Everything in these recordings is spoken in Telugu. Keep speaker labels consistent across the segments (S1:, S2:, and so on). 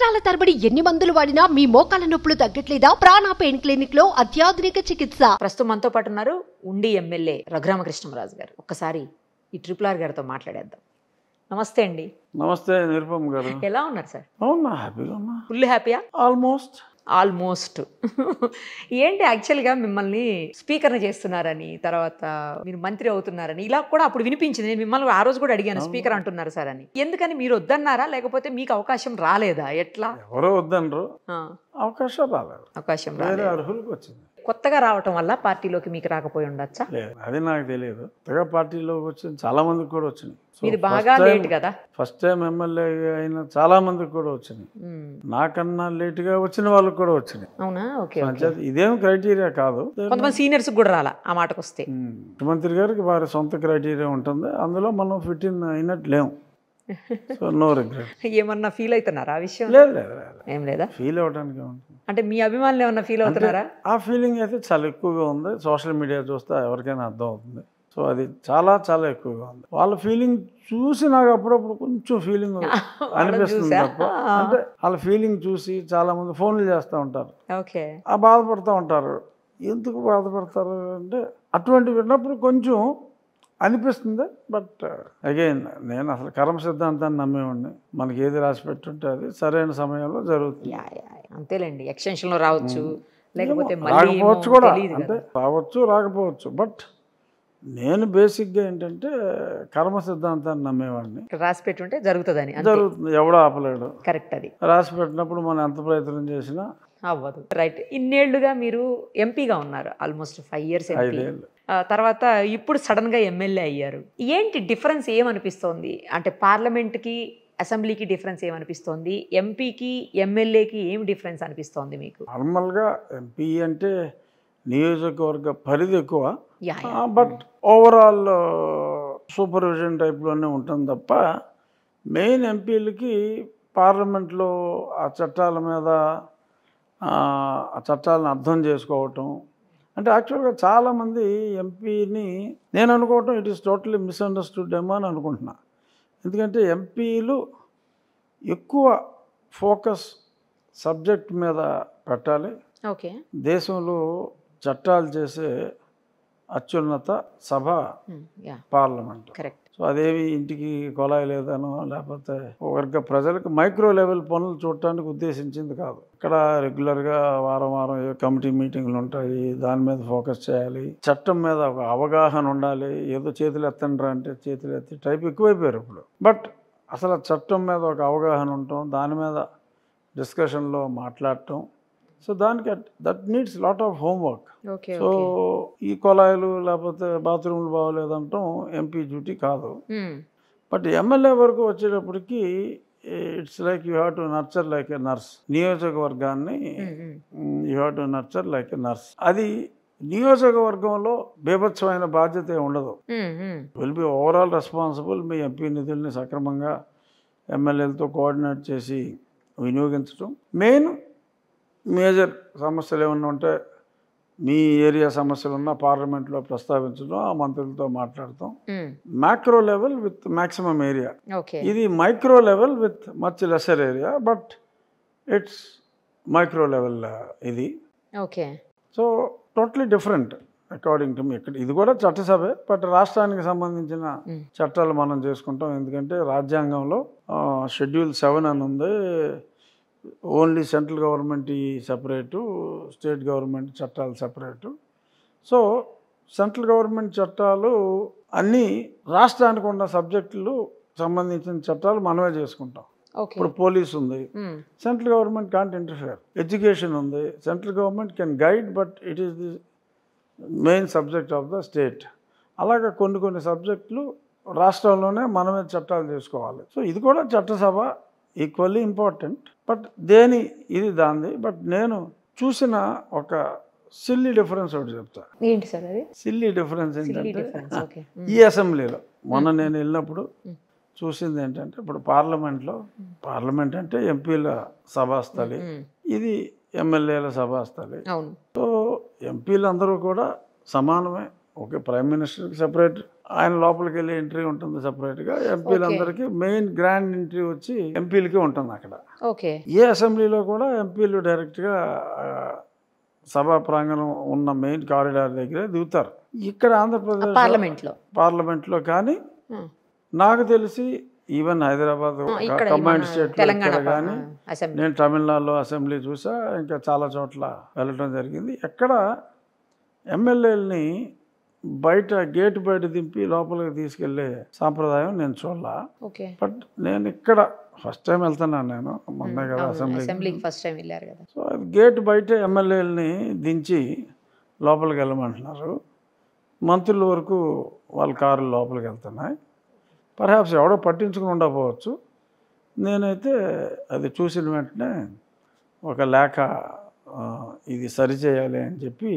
S1: సంవత్సరాల తరబడి ఎన్ని మందులు వాడినా మీ మోకాల నొప్పులు తగ్గట్లేదా ప్రాణ పెయిన్ క్లినిక్ లో అత్యాధునిక చికిత్స
S2: ప్రస్తుతం మనతో పాటు ఉన్నారు ఉండి ఎమ్మెల్యే రఘురామకృష్ణరాజు గారు ఒక్కసారి ఈ ట్రిపుల్ ఆర్ గారితో మాట్లాడేద్దాం నమస్తే అండి
S3: నమస్తే నిరుపమ్ గారు
S2: ఎలా ఉన్నారు సార్
S3: అవునా హ్యాపీగా ఉన్నా
S2: ఫుల్ హ్యాపీయా
S3: ఆల్మోస్ట్
S2: ఆల్మోస్ట్ ఏంటి యాక్చువల్గా మిమ్మల్ని స్పీకర్ని చేస్తున్నారని తర్వాత మీరు మంత్రి అవుతున్నారని ఇలా కూడా అప్పుడు వినిపించింది నేను మిమ్మల్ని ఆ రోజు కూడా అడిగాను స్పీకర్ అంటున్నారు సార్ అని ఎందుకని మీరు వద్దన్నారా లేకపోతే మీకు అవకాశం రాలేదా ఎట్లా
S3: ఎవరో వద్దనరు
S2: ఆ,
S3: అవకాశం రాలేదు
S2: అవకాశం
S3: వేరే
S2: రాలేదు
S3: అర్హులకు వచ్చింది
S2: కొత్తగా రావటం వల్ల పార్టీలోకి మీకు రాకపోయి ఉండొచ్చా
S3: లేదు అది నాకు తెలియదు కొత్తగా పార్టీలోకి వచ్చింది చాలా మందికి కూడా వచ్చినాయి So,
S2: మీరు
S3: first
S2: బాగా
S3: time-
S2: లేట్ కదా
S3: ఫస్ట్ టైం ఎమ్మెల్యే అయిన చాలా మందికి కూడా వచ్చినాయి
S2: ఉమ్,
S3: నాకన్నా లేటుగా వచ్చిన వాళ్ళకి కూడా వచ్చినాయి
S2: అవునా ఓకే ఓకే
S3: అంచేత ఇదేం క్రైటీరియా కాదు
S2: కొంతమంది సీనియర్స్ కూడా రాలా ఆ మాటకు వస్తే
S3: ఉమ్, ముఖ్యమంత్రి గారికి వారి సొంత క్రైటీరియా ఉంటుంది అందులో మనం ఫిట్ ఇన్ అయినట్టు లేము సో నో రిగ్రెట్
S2: ఏమన్నా ఫీల్ అవుతున్నారా ఆ విషయం
S3: లేదు లేదు లేదు
S2: ఏం లేదా
S3: ఫీల్ అవ్వడానికి ఉంటుంది
S2: అంటే మీ అభిమానులు ఏమన్నా ఫీల్ అవుతున్నారా
S3: ఆ ఫీలింగ్ అయితే చాలా ఎక్కువగా ఉంది సోషల్ మీడియా చూస్తే ఎవరికైనా అర్థం అవుతుంది సో అది చాలా చాలా ఎక్కువగా ఉంది వాళ్ళ ఫీలింగ్ చూసి నాకు అప్పుడప్పుడు కొంచెం ఫీలింగ్ అనిపిస్తుంది
S2: చూసా?
S3: తప్ప అంటే వాళ్ళ ఫీలింగ్ చూసి చాలా మంది ఫోన్లు చేస్తూ ఉంటారు
S2: ఓకే
S3: ఆ బాధపడుతూ ఉంటారు ఎందుకు బాధపడతారు అంటే అటువంటి విన్నప్పుడు కొంచెం అనిపిస్తుంది బట్ అగైన్ నేను అసలు కర్మ సిద్ధాంతాన్ని నమ్మేవాడిని మనకి ఏది రాసి పెట్టుంటే అది సరైన సమయంలో జరుగుతుంది
S2: యా, యా, యా. అంతేలేండి ఎక్స్టెన్షన్ లో రావచ్చు లేకపోతే మళ్ళీ
S3: రాకపోవచ్చు
S2: ఏమో
S3: కూడా
S2: తెలీదు
S3: అంటే
S2: కదా.
S3: రావచ్చు రాకపోవచ్చు బట్ నేను బేసిక్గా ఏంటంటే కర్మ సిద్ధాంతాన్ని నమ్మేవాడిని
S2: ఇక్కడ రాసి పెట్టుంటే జరుగుతుందని అంతే
S3: జరుగుతుంది ఎవడో ఆపలేడు
S2: కరెక్ట్ అది
S3: రాసి పెట్టినప్పుడు మనం ఎంత ప్రయత్నం చేసినా
S2: అవ్వదు రైట్ ఇన్నేళ్లుగా మీరు ఎంపీగా ఉన్నారు ఆల్మోస్ట్ ఫైవ్ ఇయర్స్ ఎంపీ
S3: ఐదేళ్ళు
S2: తర్వాత ఇప్పుడు సడన్ గా ఎమ్మెల్యే అయ్యారు ఏంటి డిఫరెన్స్ ఏమనిపిస్తోంది అంటే పార్లమెంట్కి అసెంబ్లీకి డిఫరెన్స్ ఏమనిపిస్తోంది ఎంపీకి ఎమ్మెల్యేకి ఏం డిఫరెన్స్ అనిపిస్తోంది మీకు
S3: నార్మల్గా ఎంపీ అంటే నియోజకవర్గ పరిధి ఎక్కువ
S2: yeah yeah.
S3: But overall supervision టైప్లోనే ఉంటుంది తప్ప మెయిన్ ఎంపీలకి పార్లమెంట్లో ఆ చట్టాల మీద ఆ ఆ చట్టాలను అర్థం చేసుకోవటం అంటే యాక్చువల్గా చాలామంది ఎంపీని నేను అనుకోవటం ఇట్ ఈస్ టోటలీ మిస్అండర్స్టూడ్ ఏమో అని అనుకుంటున్నా ఎందుకంటే ఎంపీలు ఎక్కువ ఫోకస్ సబ్జెక్ట్ మీద పెట్టాలి
S2: ఓకే
S3: దేశంలో చట్టాలు చేసే అత్యున్నత సభ
S2: um, yeah
S3: parliament
S2: correct
S3: so అదేవి ఇంటికి కొలాయి లేదనో లేకపోతే వర్గ ప్రజలకు మైక్రో లెవెల్ పనులు చూడటానికి ఉద్దేశించింది కాదు ఇక్కడ రెగ్యులర్గా వారం వారం ఏ కమిటీ మీటింగ్లు ఉంటాయి దాని మీద ఫోకస్ చేయాలి చట్టం మీద ఒక అవగాహన ఉండాలి ఏదో చేతులు ఎత్తండ్రా అంటే చేతులు ఎత్తి టైప్ ఎక్కువైపోయారు ఇప్పుడు బట్ అసలు ఆ చట్టం మీద ఒక అవగాహన ఉండటం దాని మీద డిస్కషన్లో మాట్లాడటం సో దానికి that needs lot of homework
S2: okay
S3: so ఈ కొలాయిలు లేకపోతే బాత్రూమ్లు బాగోలేదంటాం ఎంపీ డ్యూటీ కాదు
S2: ఉమ్,
S3: బట్ ఎమ్మెల్యే వరకు వచ్చేటప్పటికి it's like you have to nurture like a nurse నియోజకవర్గాన్ని
S2: um, um.
S3: You have to nurture like a nurse అది నియోజకవర్గంలో బీభత్సమైన బాధ్యత ఏం ఉండదు
S2: um, um.
S3: Will be overall responsible మీ ఎంపీ నిధుల్ని సక్రమంగా ఎమ్మెల్యేలతో కోఆర్డినేట్ చేసి వినియోగించడం మెయిన్ మేజర్ సమస్యలు ఏమన్నా ఉంటే మీ ఏరియా సమస్యలు ఉన్నా పార్లమెంట్లో ప్రస్తావించడం ఆ మంత్రులతో మాట్లాడటం
S2: um,
S3: macro level with maximum area
S2: okay
S3: ఇది micro level with much lesser area but it's micro level ఇది
S2: okay
S3: so totally different according to మీ ఇక్కడ ఇది కూడా చట్టసభే బట్ రాష్ట్రానికి సంబంధించిన
S2: Mm.
S3: చట్టాలు మనం చేసుకుంటాం ఎందుకంటే రాజ్యాంగంలో షెడ్యూల్ సెవెన్ అని ఉంది only central government separate state government చట్టాలు సపరేటు సో సెంట్రల్ గవర్నమెంట్ చట్టాలు అన్నీ రాష్ట్రానికి ఉన్న సబ్జెక్టులు సంబంధించిన చట్టాలు మనమే చేసుకుంటాం
S2: ఓకే
S3: ఇప్పుడు పోలీస్ ఉంది
S2: um,
S3: central government can't interfere education ఉంది central government can guide but it is the main subject of the state అలాగే కొన్ని కొన్ని సబ్జెక్టులు రాష్ట్రంలోనే మనమే చట్టాలు చేసుకోవాలి సో ఇది కూడా చట్టసభ ఈక్వల్లీ ఇంపార్టెంట్ బట్ దేని ఇది దాంది బట్ నేను చూసిన ఒక సిల్లీ డిఫరెన్స్ ఒకటి చెప్తా
S2: ఏంటి సార్ అది
S3: సిల్లీ డిఫరెన్స్
S2: సిల్లీ
S3: ఏంటంటే
S2: డిఫరెన్స్ ఓకే ఉమ్,
S3: ఈ అసెంబ్లీలో మొన్న నేను వెళ్ళినప్పుడు చూసింది ఏంటంటే ఇప్పుడు పార్లమెంట్లో పార్లమెంట్ అంటే ఎంపీల సభాస్థలి
S2: ఉమ్,
S3: ఇది ఎమ్మెల్యేల సభాస్థలి
S2: అవును
S3: సో ఎంపీలందరూ కూడా సమానమే ఓకే ప్రైమ్ మినిస్టర్కి సపరేట్ ఆయన లోపలికి వెళ్ళి ఎంట్రీ ఉంటుంది సపరేట్గా ఎంపీలందరికీ మెయిన్ గ్రాండ్ ఎంట్రీ వచ్చి ఎంపీలకి ఉంటుంది అక్కడ
S2: ఓకే
S3: ఏ అసెంబ్లీలో కూడా ఎంపీలు డైరెక్ట్గా ఆ, సభా ప్రాంగణం ఉన్న మెయిన్ కారిడార్ దగ్గరే దిగుతారు ఇక్కడ ఆంధ్రప్రదేశ్
S2: పార్లమెంట్ లో
S3: పార్లమెంట్లో కానీ
S2: ఉమ్.
S3: నాకు తెలిసి ఈవెన్ హైదరాబాద్
S2: ఇక్కడ
S3: కంబైన్డ్
S2: మన
S3: స్టేట్
S2: తెలంగాణ
S3: కానీ
S2: అసెంబ్లీ
S3: నేను తమిళనాడులో అసెంబ్లీ చూసా ఇంకా చాలా చోట్ల వెళ్ళటం జరిగింది ఎక్కడ ఎమ్మెల్యేలని బయట గేట్ బయట దింపి లోపలికి తీసుకెళ్లే సాంప్రదాయం నేను చూడలా
S2: ఓకే
S3: బట్ నేను ఇక్కడ ఫస్ట్ టైం వెళ్తున్నాను నేను మొన్నే కదా అసెంబ్లీ
S2: అసెంబ్లీకి ఫస్ట్ టైం వెళ్ళారు కదా
S3: సో అది గేట్ బయట ఎమ్మెల్యేలని దించి లోపలికి వెళ్ళమంటున్నారు మంత్రుల వరకు వాళ్ళ కారులు లోపలికి వెళ్తున్నాయి పర్హాప్స్ ఎవడో పట్టించుకుని ఉండకపోవచ్చు నేనైతే అది చూసిన వెంటనే ఒక లేఖ ఆ, ఇది సరిచేయాలి అని చెప్పి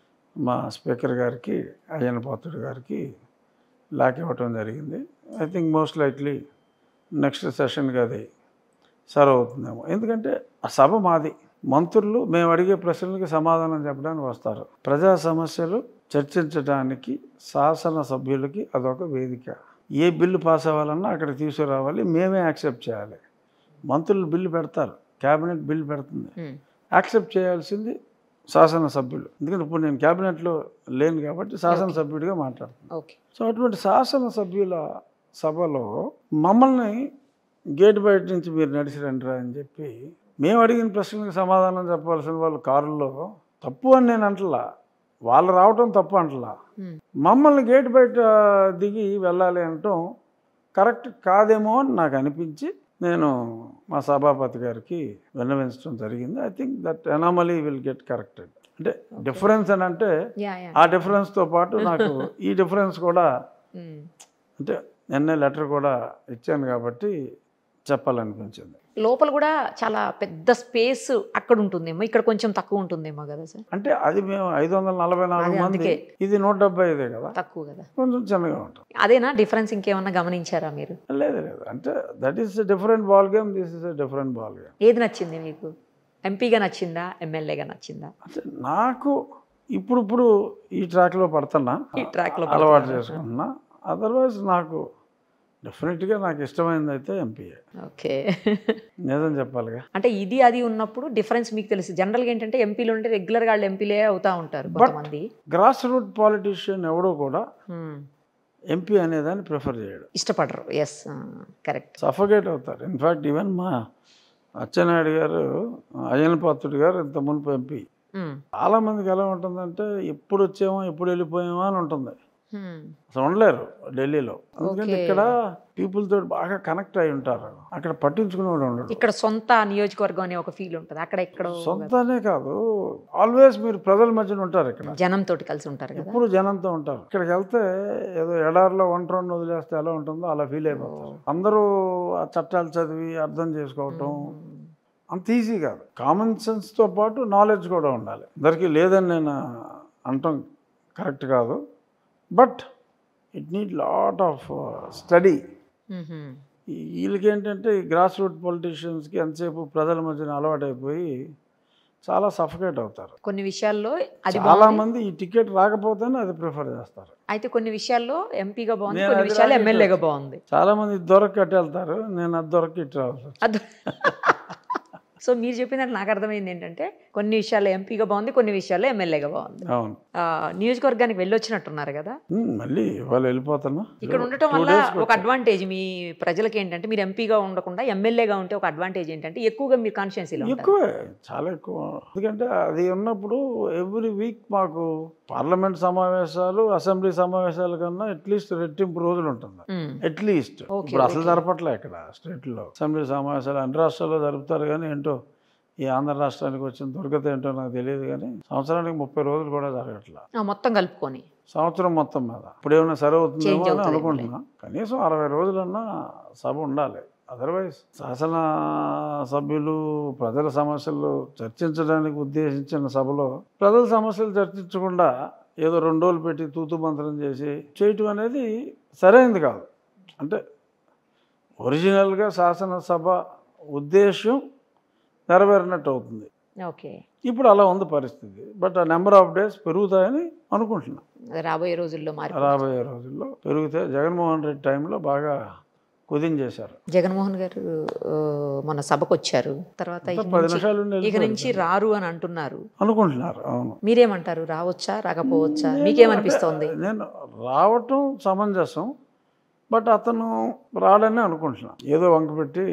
S3: మా స్పీకర్ గారికి అయ్యన్న పాత్రుడు గారికి లేఖ ఇవ్వటం జరిగింది I think most likely next సెషన్కి అది సర్వ్ అవుతుందేమో ఎందుకంటే ఆ సభ మాది మంత్రులు మేము అడిగే ప్రశ్నలకి సమాధానం చెప్పడానికి వస్తారు ప్రజా సమస్యలు చర్చించడానికి శాసన సభ్యులకి అదొక వేదిక ఏ బిల్లు పాస్ అవ్వాలన్నా అక్కడ తీసుకురావాలి మేమే యాక్సెప్ట్ చేయాలి మంత్రులు బిల్లు పెడతారు క్యాబినెట్ బిల్లు పెడుతుంది
S2: ఉమ్.
S3: యాక్సెప్ట్ చేయాల్సింది శాసనసభ్యులు ఎందుకంటే ఇప్పుడు నేను క్యాబినెట్లో లేను కాబట్టి శాసనసభ్యుడిగా మాట్లాడుతున్నాను
S2: ఓకే
S3: సో అటువంటి శాసనసభ్యుల సభలో మమ్మల్ని గేట్ బయట నుంచి మీరు నడిచి రండిరా అని చెప్పి మేము అడిగిన ప్రశ్నలకు సమాధానం చెప్పాల్సిన వాళ్ళు కారుల్లో తప్పు అని నేను అంటలా వాళ్ళు రావటం తప్పు అంటలా
S2: ఉమ్.
S3: మమ్మల్ని గేట్ బయట దిగి వెళ్ళాలి అనటం కరెక్ట్ కాదేమో అని నాకు అనిపించి నేను మా సభాపతి గారికి విన్నవించడం జరిగింది I think that anomaly will get corrected అంటే డిఫరెన్స్ అని అంటే
S2: యా యా
S3: ఆ డిఫరెన్స్తో పాటు నాకు ఈ డిఫరెన్స్ కూడా
S2: ఉమ్.
S3: అంటే నిన్నే లెటర్ కూడా ఇచ్చాను కాబట్టి చెప్పాలనిపించింది
S2: లోపల కూడా చాలా పెద్ద స్పేస్ అక్కడ ఉంటుందేమో ఇక్కడ కొంచెం తక్కువ ఉంటుందేమో కదా సార్
S3: అంటే అది మేము ఐదు వందల నలభై నాలుగు
S2: అదే
S3: మంది
S2: అందుకే.
S3: ఇది నూట డెబ్బై ఐదే కదా
S2: తక్కువ కదా
S3: కొంచెం చిన్నగా ఉంటుంది
S2: అదేనా డిఫరెన్స్ ఇంకేమన్నా గమనించారా మీరు
S3: లేదు లేదు అంటే that is different ball game this is different ball game
S2: ఏది నచ్చింది మీకు ఎంపీగా నచ్చిందా ఎమ్మెల్యేగా నచ్చిందా
S3: అంటే నాకు ఇప్పుడు ఇప్పుడు ఈ ట్రాక్లో పడుతున్నా
S2: ఈ track లో
S3: అలవాటు చేసుకుంటున్నా అదర్వైజ్ నాకు డెఫినెట్గా నాకు ఇష్టమైనది అయితే ఎంపీఏ
S2: ఓకే
S3: నిజం చెప్పాలిగా
S2: అంటే ఇది అది ఉన్నప్పుడు డిఫరెన్స్ మీకు తెలుసు జనరల్గా ఏంటంటే ఎంపీలు ఉంటే రెగ్యులర్ వాళ్ళు ఎంపీలే అవుతా ఉంటారు కొంతమంది
S3: గ్రాస్ రూట్ పాలిటీషియన్ ఎవడో కూడా
S2: Hmm.
S3: ఎంపీ అనేదాన్ని ప్రిఫర్ చేయడు
S2: ఇష్టపడరు ఎస్ కరెక్ట్
S3: సఫోకేట్ అవుతారు ఇన్ఫ్యాక్ట్ ఈవెన్ మా అచ్చెన్నాయుడు గారు అయ్యన పాత్రుడు గారు ఇంత మునుపు ఎంపీ చాలా మందికి ఎలా ఉంటుందంటే ఎప్పుడు వచ్చామో ఎప్పుడు వెళ్ళిపోయామో అని ఉంటుంది అసలు ఉండలేరు ఢిల్లీలో ఎందుకంటే ఇక్కడ పీపుల్ తోటి బాగా కనెక్ట్ అయి ఉంటారు అక్కడ పట్టించుకునేవాడు ఉండడు
S2: ఇక్కడ సొంత నియోజకవర్గం అనే ఒక ఫీల్ ఉంటుంది అక్కడ ఎక్కడో
S3: సొంతనే కాదు ఆల్వేస్ మీరు ప్రజల మధ్యన ఉంటారు ఇక్కడ
S2: జనంతో కలిసి ఉంటారు కదా
S3: ఎప్పుడు జనంతో ఉంటారు ఇక్కడికి వెళ్తే ఏదో ఎడారిలో ఒంటరిని వదిలేస్తే ఎలా ఉంటుందో అలా ఫీల్ అయిపోతారు అందరూ ఆ చట్టాలు చదివి అర్థం చేసుకోవటం అంత ఈజీ కాదు కామన్ సెన్స్తో పాటు నాలెడ్జ్ కూడా ఉండాలి అందరికీ లేదని నేను అంటాం కరెక్ట్ కాదు but it need lot of study
S2: hmm.
S3: వీళ్ళకి ఏంటంటే ఈ గ్రాస్ రూట్ పొలిటీషియన్స్కి ఎంతసేపు ప్రజల మధ్యన అలవాటైపోయి చాలా సఫకేట్ అవుతారు
S2: కొన్ని విషయాల్లో అది
S3: చాలా
S2: బాగుంది
S3: మంది ఈ టికెట్ రాకపోతేనే అది ప్రిఫర్ చేస్తారు
S2: అయితే కొన్ని విషయాల్లో ఎంపీగా బాగుంది
S3: నేను
S2: కొన్ని
S3: అది
S2: విషయాల్లో
S3: రాలేదు.
S2: ఎమ్మెల్యేగా బాగుంది
S3: చాలా మంది దొరక కట్టి వెళ్తారు నేను అది దొరక ఇటు రావాల్సి వచ్చింది.
S2: అద్దు సో మీరు చెప్పినట్టు నాకు అర్థమైంది ఏంటంటే కొన్ని విషయాల్లో ఎంపీగా బాగుంది కొన్ని విషయాల్లో ఎమ్మెల్యేగా బాగుంది
S3: అవును
S2: ఆ, నియోజకవర్గానికి వెళ్ళొచ్చినట్టున్నారు కదా
S3: ఉమ్, మళ్ళీ ఇవాళ వెళ్ళిపోతున్నా
S2: ఇక్కడ ఉండటం
S3: Two
S2: వల్ల
S3: days కి
S2: ఒక అడ్వాంటేజ్ మీ ప్రజలకు ఏంటంటే మీరు ఎంపీగా ఉండకుండా ఎమ్మెల్యేగా ఉంటే ఒక అడ్వాంటేజ్ ఏంటంటే ఎక్కువగా మీరు కాన్షియన్సీలో ఉంటారు
S3: ఎక్కువే చాలా ఎక్కువ ఎందుకంటే అది ఉన్నప్పుడు ఎవ్రీ వీక్ మాకు పార్లమెంట్ సమావేశాలు అసెంబ్లీ సమావేశాల కన్నా అట్లీస్ట్ రెట్టింపు రోజులు ఉంటుంది
S2: మ్మ్.
S3: అట్లీస్ట్ ఇప్పుడు అసలు జరపట్లే ఇక్కడ స్టేట్లో అసెంబ్లీ సమావేశాలు అన్ని రాష్ట్రాల్లో జరుపుతారు కానీ ఏంటో ఈ ఆంధ్ర రాష్ట్రానికి వచ్చిన దుర్గత ఏంటో నాకు తెలియదు కానీ సంవత్సరానికి ముప్పై రోజులు కూడా జరగట్లా
S2: ఆ, మొత్తం కలుపుకొని
S3: సంవత్సరం మొత్తం మీద ఇప్పుడు ఏమైనా సరే అవుతుందేమో
S2: Change
S3: అని
S2: అవుతుందేమో.
S3: అనుకుంటున్నా కనీసం అరవై రోజులన్నా సభ ఉండాలి అదర్వైజ్ శాసన సభ్యులు ప్రజల సమస్యలు చర్చించడానికి ఉద్దేశించిన సభలో ప్రజల సమస్యలు చర్చించకుండా ఏదో రెండు రోజులు పెట్టి తూతు మంత్రం చేసి చేయటం అనేది సరైనది కాదు అంటే ఒరిజినల్గా శాసనసభ ఉద్దేశం నెరవేరినట్టు అవుతుంది
S2: ఓకే
S3: ఇప్పుడు అలా ఉంది పరిస్థితి బట్ ఆ నెంబర్ ఆఫ్ డేస్ పెరుగుతాయని అనుకుంటున్నా
S2: రాబోయే రోజుల్లో మారి
S3: రాబోయే రోజుల్లో పెరుగుతాయి జగన్మోహన్ రెడ్డి టైంలో బాగా కుదించేశారు
S2: జగన్మోహన్ గారు ఆ, మన సభకు వచ్చారు తర్వాత ఇక
S3: పది
S2: నుంచి-
S3: నిమిషాలు ఉండి
S2: ఇక
S3: వెళ్ళిపోయారు.
S2: నుంచి రారు అని అంటున్నారు
S3: అనుకుంటున్నారు అవును
S2: మీరేమంటారు రావచ్చా రాకపోవచ్చా మీకేమనిపిస్తోంది
S3: నేను రావటం సమంజసం బట్ అతను రాడని అనుకుంటున్నాను ఏదో వంక పెట్టి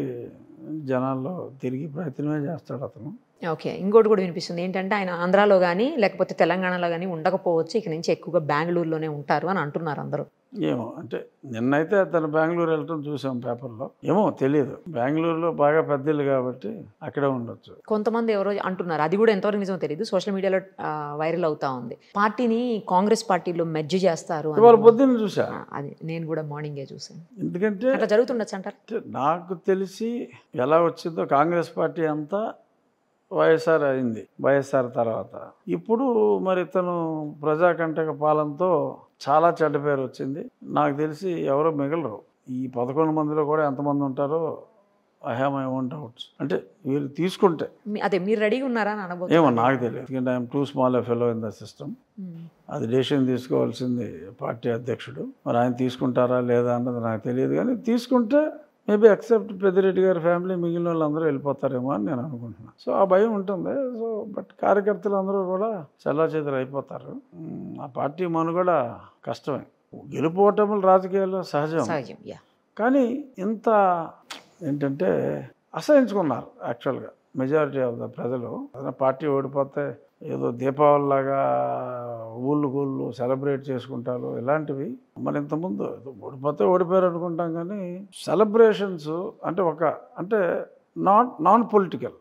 S3: జనాల్లో తిరిగి ప్రయత్నమే చేస్తాడు అతను
S2: ఓకే ఇంకోటి కూడా వినిపిస్తుంది ఏంటంటే ఆయన ఆంధ్రాలో కానీ లేకపోతే తెలంగాణలో కానీ ఉండకపోవచ్చు ఇక నుంచి ఎక్కువగా బెంగళూరులోనే ఉంటారు అని అంటున్నారు అందరూ
S3: ఏమో అంటే నిన్నైతే అతను బెంగళూరు వెళ్ళటం చూసాం పేపర్లో ఏమో తెలియదు బెంగళూరులో బాగా పెద్దలు కాబట్టి అక్కడే ఉండొచ్చు
S2: కొంతమంది ఎవరో అంటున్నారు అది కూడా ఎంతవరకు నిజమో తెలియదు సోషల్ మీడియాలో వైరల్ అవుతా ఉంది పార్టీని కాంగ్రెస్ పార్టీలో మెర్జ్ చేస్తారు అని.
S3: ఇవాళ పొద్దున్న చూసా
S2: ఆ, అది నేను కూడా మార్నింగే చూసాను
S3: ఎందుకంటే
S2: అట్లా జరుగుతుండొచ్చు అంటారు
S3: అంటే నాకు తెలిసి ఎలా వచ్చిందో కాంగ్రెస్ పార్టీ అంతా వైఎస్ఆర్ అయింది వైఎస్ఆర్ తర్వాత ఇప్పుడు మరి ఇతను ప్రజాకంటక పాలనతో చాలా చెడ్డ పేరు వచ్చింది నాకు తెలిసి ఎవరో మిగలరు ఈ పదకొండు మందిలో కూడా ఎంతమంది ఉంటారో I have my own doubts అంటే వీళ్ళు తీసుకుంటే
S2: మీ- అదే మీరు రెడీగా ఉన్నారా అని అనబోతుంది
S3: ఏమో నాకు తెలియదు ఎందుకంటే I'm too small a fellow in the system అది డెసిషన్ తీసుకోవాల్సింది పార్టీ అధ్యక్షుడు మరి ఆయన తీసుకుంటారా లేదా అన్నది నాకు తెలియదు కానీ తీసుకుంటే మేబీ అక్సెప్ట్ పెద్దిరెడ్డి గారి ఫ్యామిలీ మిగిలిన వాళ్ళందరూ వెళ్ళిపోతారేమో అని నేను అనుకుంటున్నాను సో ఆ భయం ఉంటుంది సో బట్ కార్యకర్తలు అందరూ కూడా చల్లాచేతులు అయిపోతారు మ్, ఆ పార్టీ మనుగడ కష్టమే గెలుపోవటములు రాజకీయాల్లో సహజం
S2: సహజం యా
S3: కానీ ఇంత ఏంటంటే అసహించుకున్నారు యాక్చువల్గా మెజారిటీ ఆఫ్ ద ప్రజలు ఏదైనా పార్టీ ఓడిపోతే ఏదో దీపావళి లాగా ఊళ్ళు గూళ్ళు సెలబ్రేట్ చేసుకుంటారు ఇలాంటివి మరి ఇంతకుముందు ఏదో ఓడిపోతే ఓడిపోయారు అనుకుంటాం కానీ సెలబ్రేషన్స్ అంటే ఒక అంటే not non political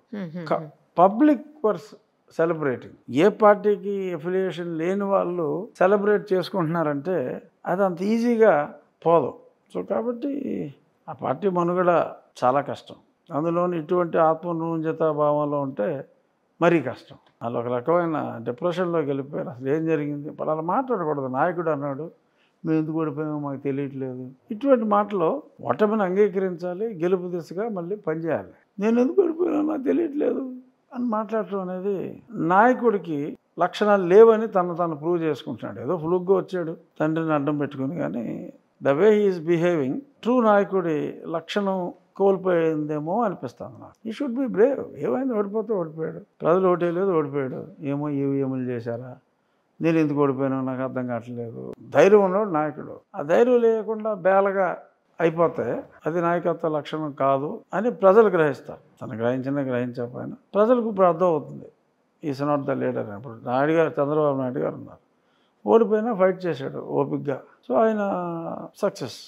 S3: public purse celebrating ఏ పార్టీకి ఎఫిలియేషన్ లేని వాళ్ళు సెలబ్రేట్ చేసుకుంటున్నారంటే అది అంత ఈజీగా పోదు సో కాబట్టి ఆ పార్టీ మనుగడ చాలా కష్టం అందులోని ఇటువంటి ఆత్మన్యూన్యత భావంలో ఉంటే మరీ కష్టం వాళ్ళు ఒక రకమైన డిప్రెషన్లోకి వెళ్ళిపోయారు అసలు ఏం జరిగింది ఇప్పుడు అలా మాట్లాడకూడదు నాయకుడు అన్నాడు మేము ఎందుకు ఓడిపోయామో మాకు తెలియట్లేదు ఇటువంటి మాటలు ఓటమిని అంగీకరించాలి గెలుపు దిశగా మళ్ళీ పనిచేయాలి నేను ఎందుకు ఓడిపోయానో నాకు తెలియట్లేదు అని మాట్లాడటం అనేది నాయకుడికి లక్షణాలు లేవని తను తను ప్రూవ్ చేసుకుంటున్నాడు ఏదో ఫ్లూగ్గా వచ్చాడు తండ్రిని అడ్డం పెట్టుకుని కానీ the way he's behaving true నాయకుడి లక్షణం కోల్పోయిందేమో అనిపిస్తుంది నాకు ఈ షుడ్ బి బ్రేవ్ ఏమైంది ఓడిపోతే ఓడిపోయాడు ప్రజలు ఓటేయలేదు ఓడిపోయాడు ఏమో ఈవీఎంలు చేశారా నేను ఎందుకు ఓడిపోయానో నాకు అర్థం కావట్లేదు ధైర్యం ఉన్నవాడు నాయకుడు ఆ ధైర్యం లేకుండా బేలగా అయిపోతే అది నాయకత్వ లక్షణం కాదు అని ప్రజలు గ్రహిస్తారు తను గ్రహించినా గ్రహించకపోయినా ప్రజలకు ఇప్పుడు అర్థం అవుతుంది ఈస్ నాట్ ద లీడర్ ఇప్పుడు నాయుడు గారు చంద్రబాబు నాయుడు గారు ఉన్నారు ఓడిపోయినా ఫైట్ చేశాడు ఓపిక్గా సో ఆయన సక్సెస్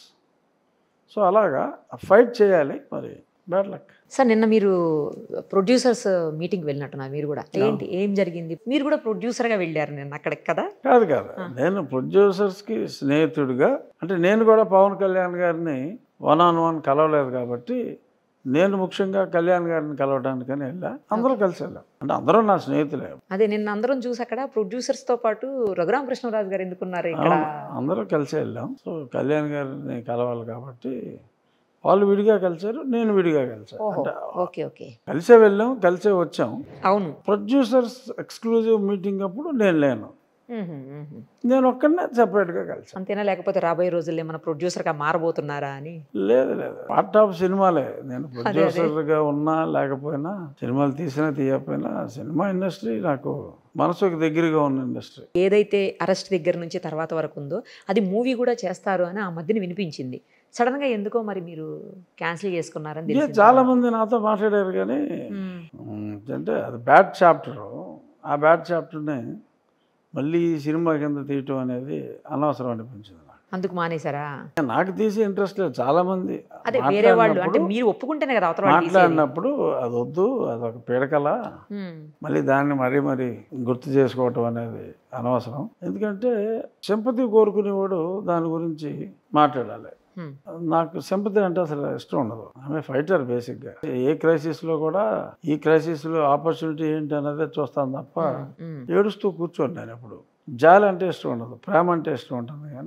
S3: సో అలాగా ఫైట్ చేయాలి మరి బ్యాడ్ లక్
S2: సార్ నిన్న మీరు ప్రొడ్యూసర్స్ మీటింగ్ వెళ్ళినట్టున్నారు మీరు కూడా ఏంటి ఏం జరిగింది మీరు కూడా ప్రొడ్యూసర్గా వెళ్ళారు నిన్న అక్కడికి కదా
S3: కాదు కాదు నేను ప్రొడ్యూసర్స్కి స్నేహితుడిగా అంటే నేను కూడా పవన్ కళ్యాణ్ గారిని వన్ ఆన్ వన్ కలవలేదు కాబట్టి నేను ముఖ్యంగా కళ్యాణ్ గారిని కలవడానికని వెళ్ళా అందరూ కలిసి వెళ్ళాం అంటే అందరూ నా స్నేహితులే
S2: అదే నిన్న అందరం చూసి అక్కడ ప్రొడ్యూసర్స్ తో పాటు రఘురామ కృష్ణరాజు గారు ఎందుకున్నారు ఇక్కడ
S3: అవును, అందరూ కలిసి వెళ్ళాం సో కళ్యాణ్ గారిని కలవాలి కాబట్టి వాళ్ళు విడిగా కలిశారు నేను విడిగా కలిసాను
S2: ఓహో
S3: అంటే
S2: ఓకే ఓకే
S3: కలిసే వెళ్ళాం కలిసే వచ్చాం
S2: అవును
S3: ప్రొడ్యూసర్స్ ఎక్స్క్లూజివ్ మీటింగ్ అప్పుడు నేను లేను
S2: మ్హూ, మ్హూ.
S3: నేను ఒక్కడనే సెపరేట్గా కలిసాను
S2: అంతేనా లేకపోతే రాబోయే రోజుల్లో ఏమైనా ప్రొడ్యూసర్ గా మారబోతున్నారా అని
S3: లేదు లేదు పార్ట్ ఆఫ్ సినిమాలే నేను ప్రొడ్యూసర్గా ఉన్నా లేకపోయినా సినిమాలు తీసినా తీయకపోయినా సినిమా ఇండస్ట్రీ నాకు మనసుకు దగ్గరగా ఉన్న ఇండస్ట్రీ
S2: ఏదైతే అరెస్ట్ దగ్గర నుంచి తర్వాత వరకు ఉందో అది మూవీ కూడా చేస్తారు అని ఆ మధ్యన వినిపించింది సడన్ గా ఎందుకో మరి మీరు క్యాన్సిల్ చేసుకున్నారని
S3: ఇక
S2: తెలిసింది.
S3: చాలా మంది నాతో మాట్లాడారు కానీ
S2: మ్మ్.
S3: ఉమ్, అంటే అది బ్యాడ్ చాప్టర్ ఆ బ్యాడ్ చాప్టర్ని మళ్ళీ ఈ సినిమా కింద తీయటం అనేది అనవసరం అనిపించింది నాకు
S2: అందుకు మానేశారా
S3: నాకు తీసే ఇంట్రెస్ట్ లేదు చాలా మంది
S2: అదే వేరే వాళ్ళు అంటే
S3: మాట్లాడినప్పుడు-
S2: మీరు ఒప్పుకుంటేనే కదా అవతల వాళ్ళు తీసేది.
S3: మాట్లాడినప్పుడు అది వద్దు అది ఒక పీడకల
S2: మ్మ్.
S3: మళ్ళీ దాన్ని మరీ మరీ గుర్తు చేసుకోవటం అనేది అనవసరం ఎందుకంటే సింపతి కోరుకునేవాడు దాని గురించి మాట్లాడాలి
S2: మ్మ్.
S3: నాకు సింపతి అంటే అసలు ఇష్టం ఉండదు ఆమె ఫైటర్ బేసిక్గా ఏ క్రైసిస్లో కూడా ఈ క్రైసిస్లో ఆపర్చునిటీ ఏంటి అన్నదే చూస్తాను తప్ప
S2: మ్మ్.
S3: ఏడుస్తూ కూర్చోండి నేను ఎప్పుడు జాలి అంటే ఇష్టం ఉండదు ప్రేమ అంటే ఇష్టం ఉంటుంది కానీ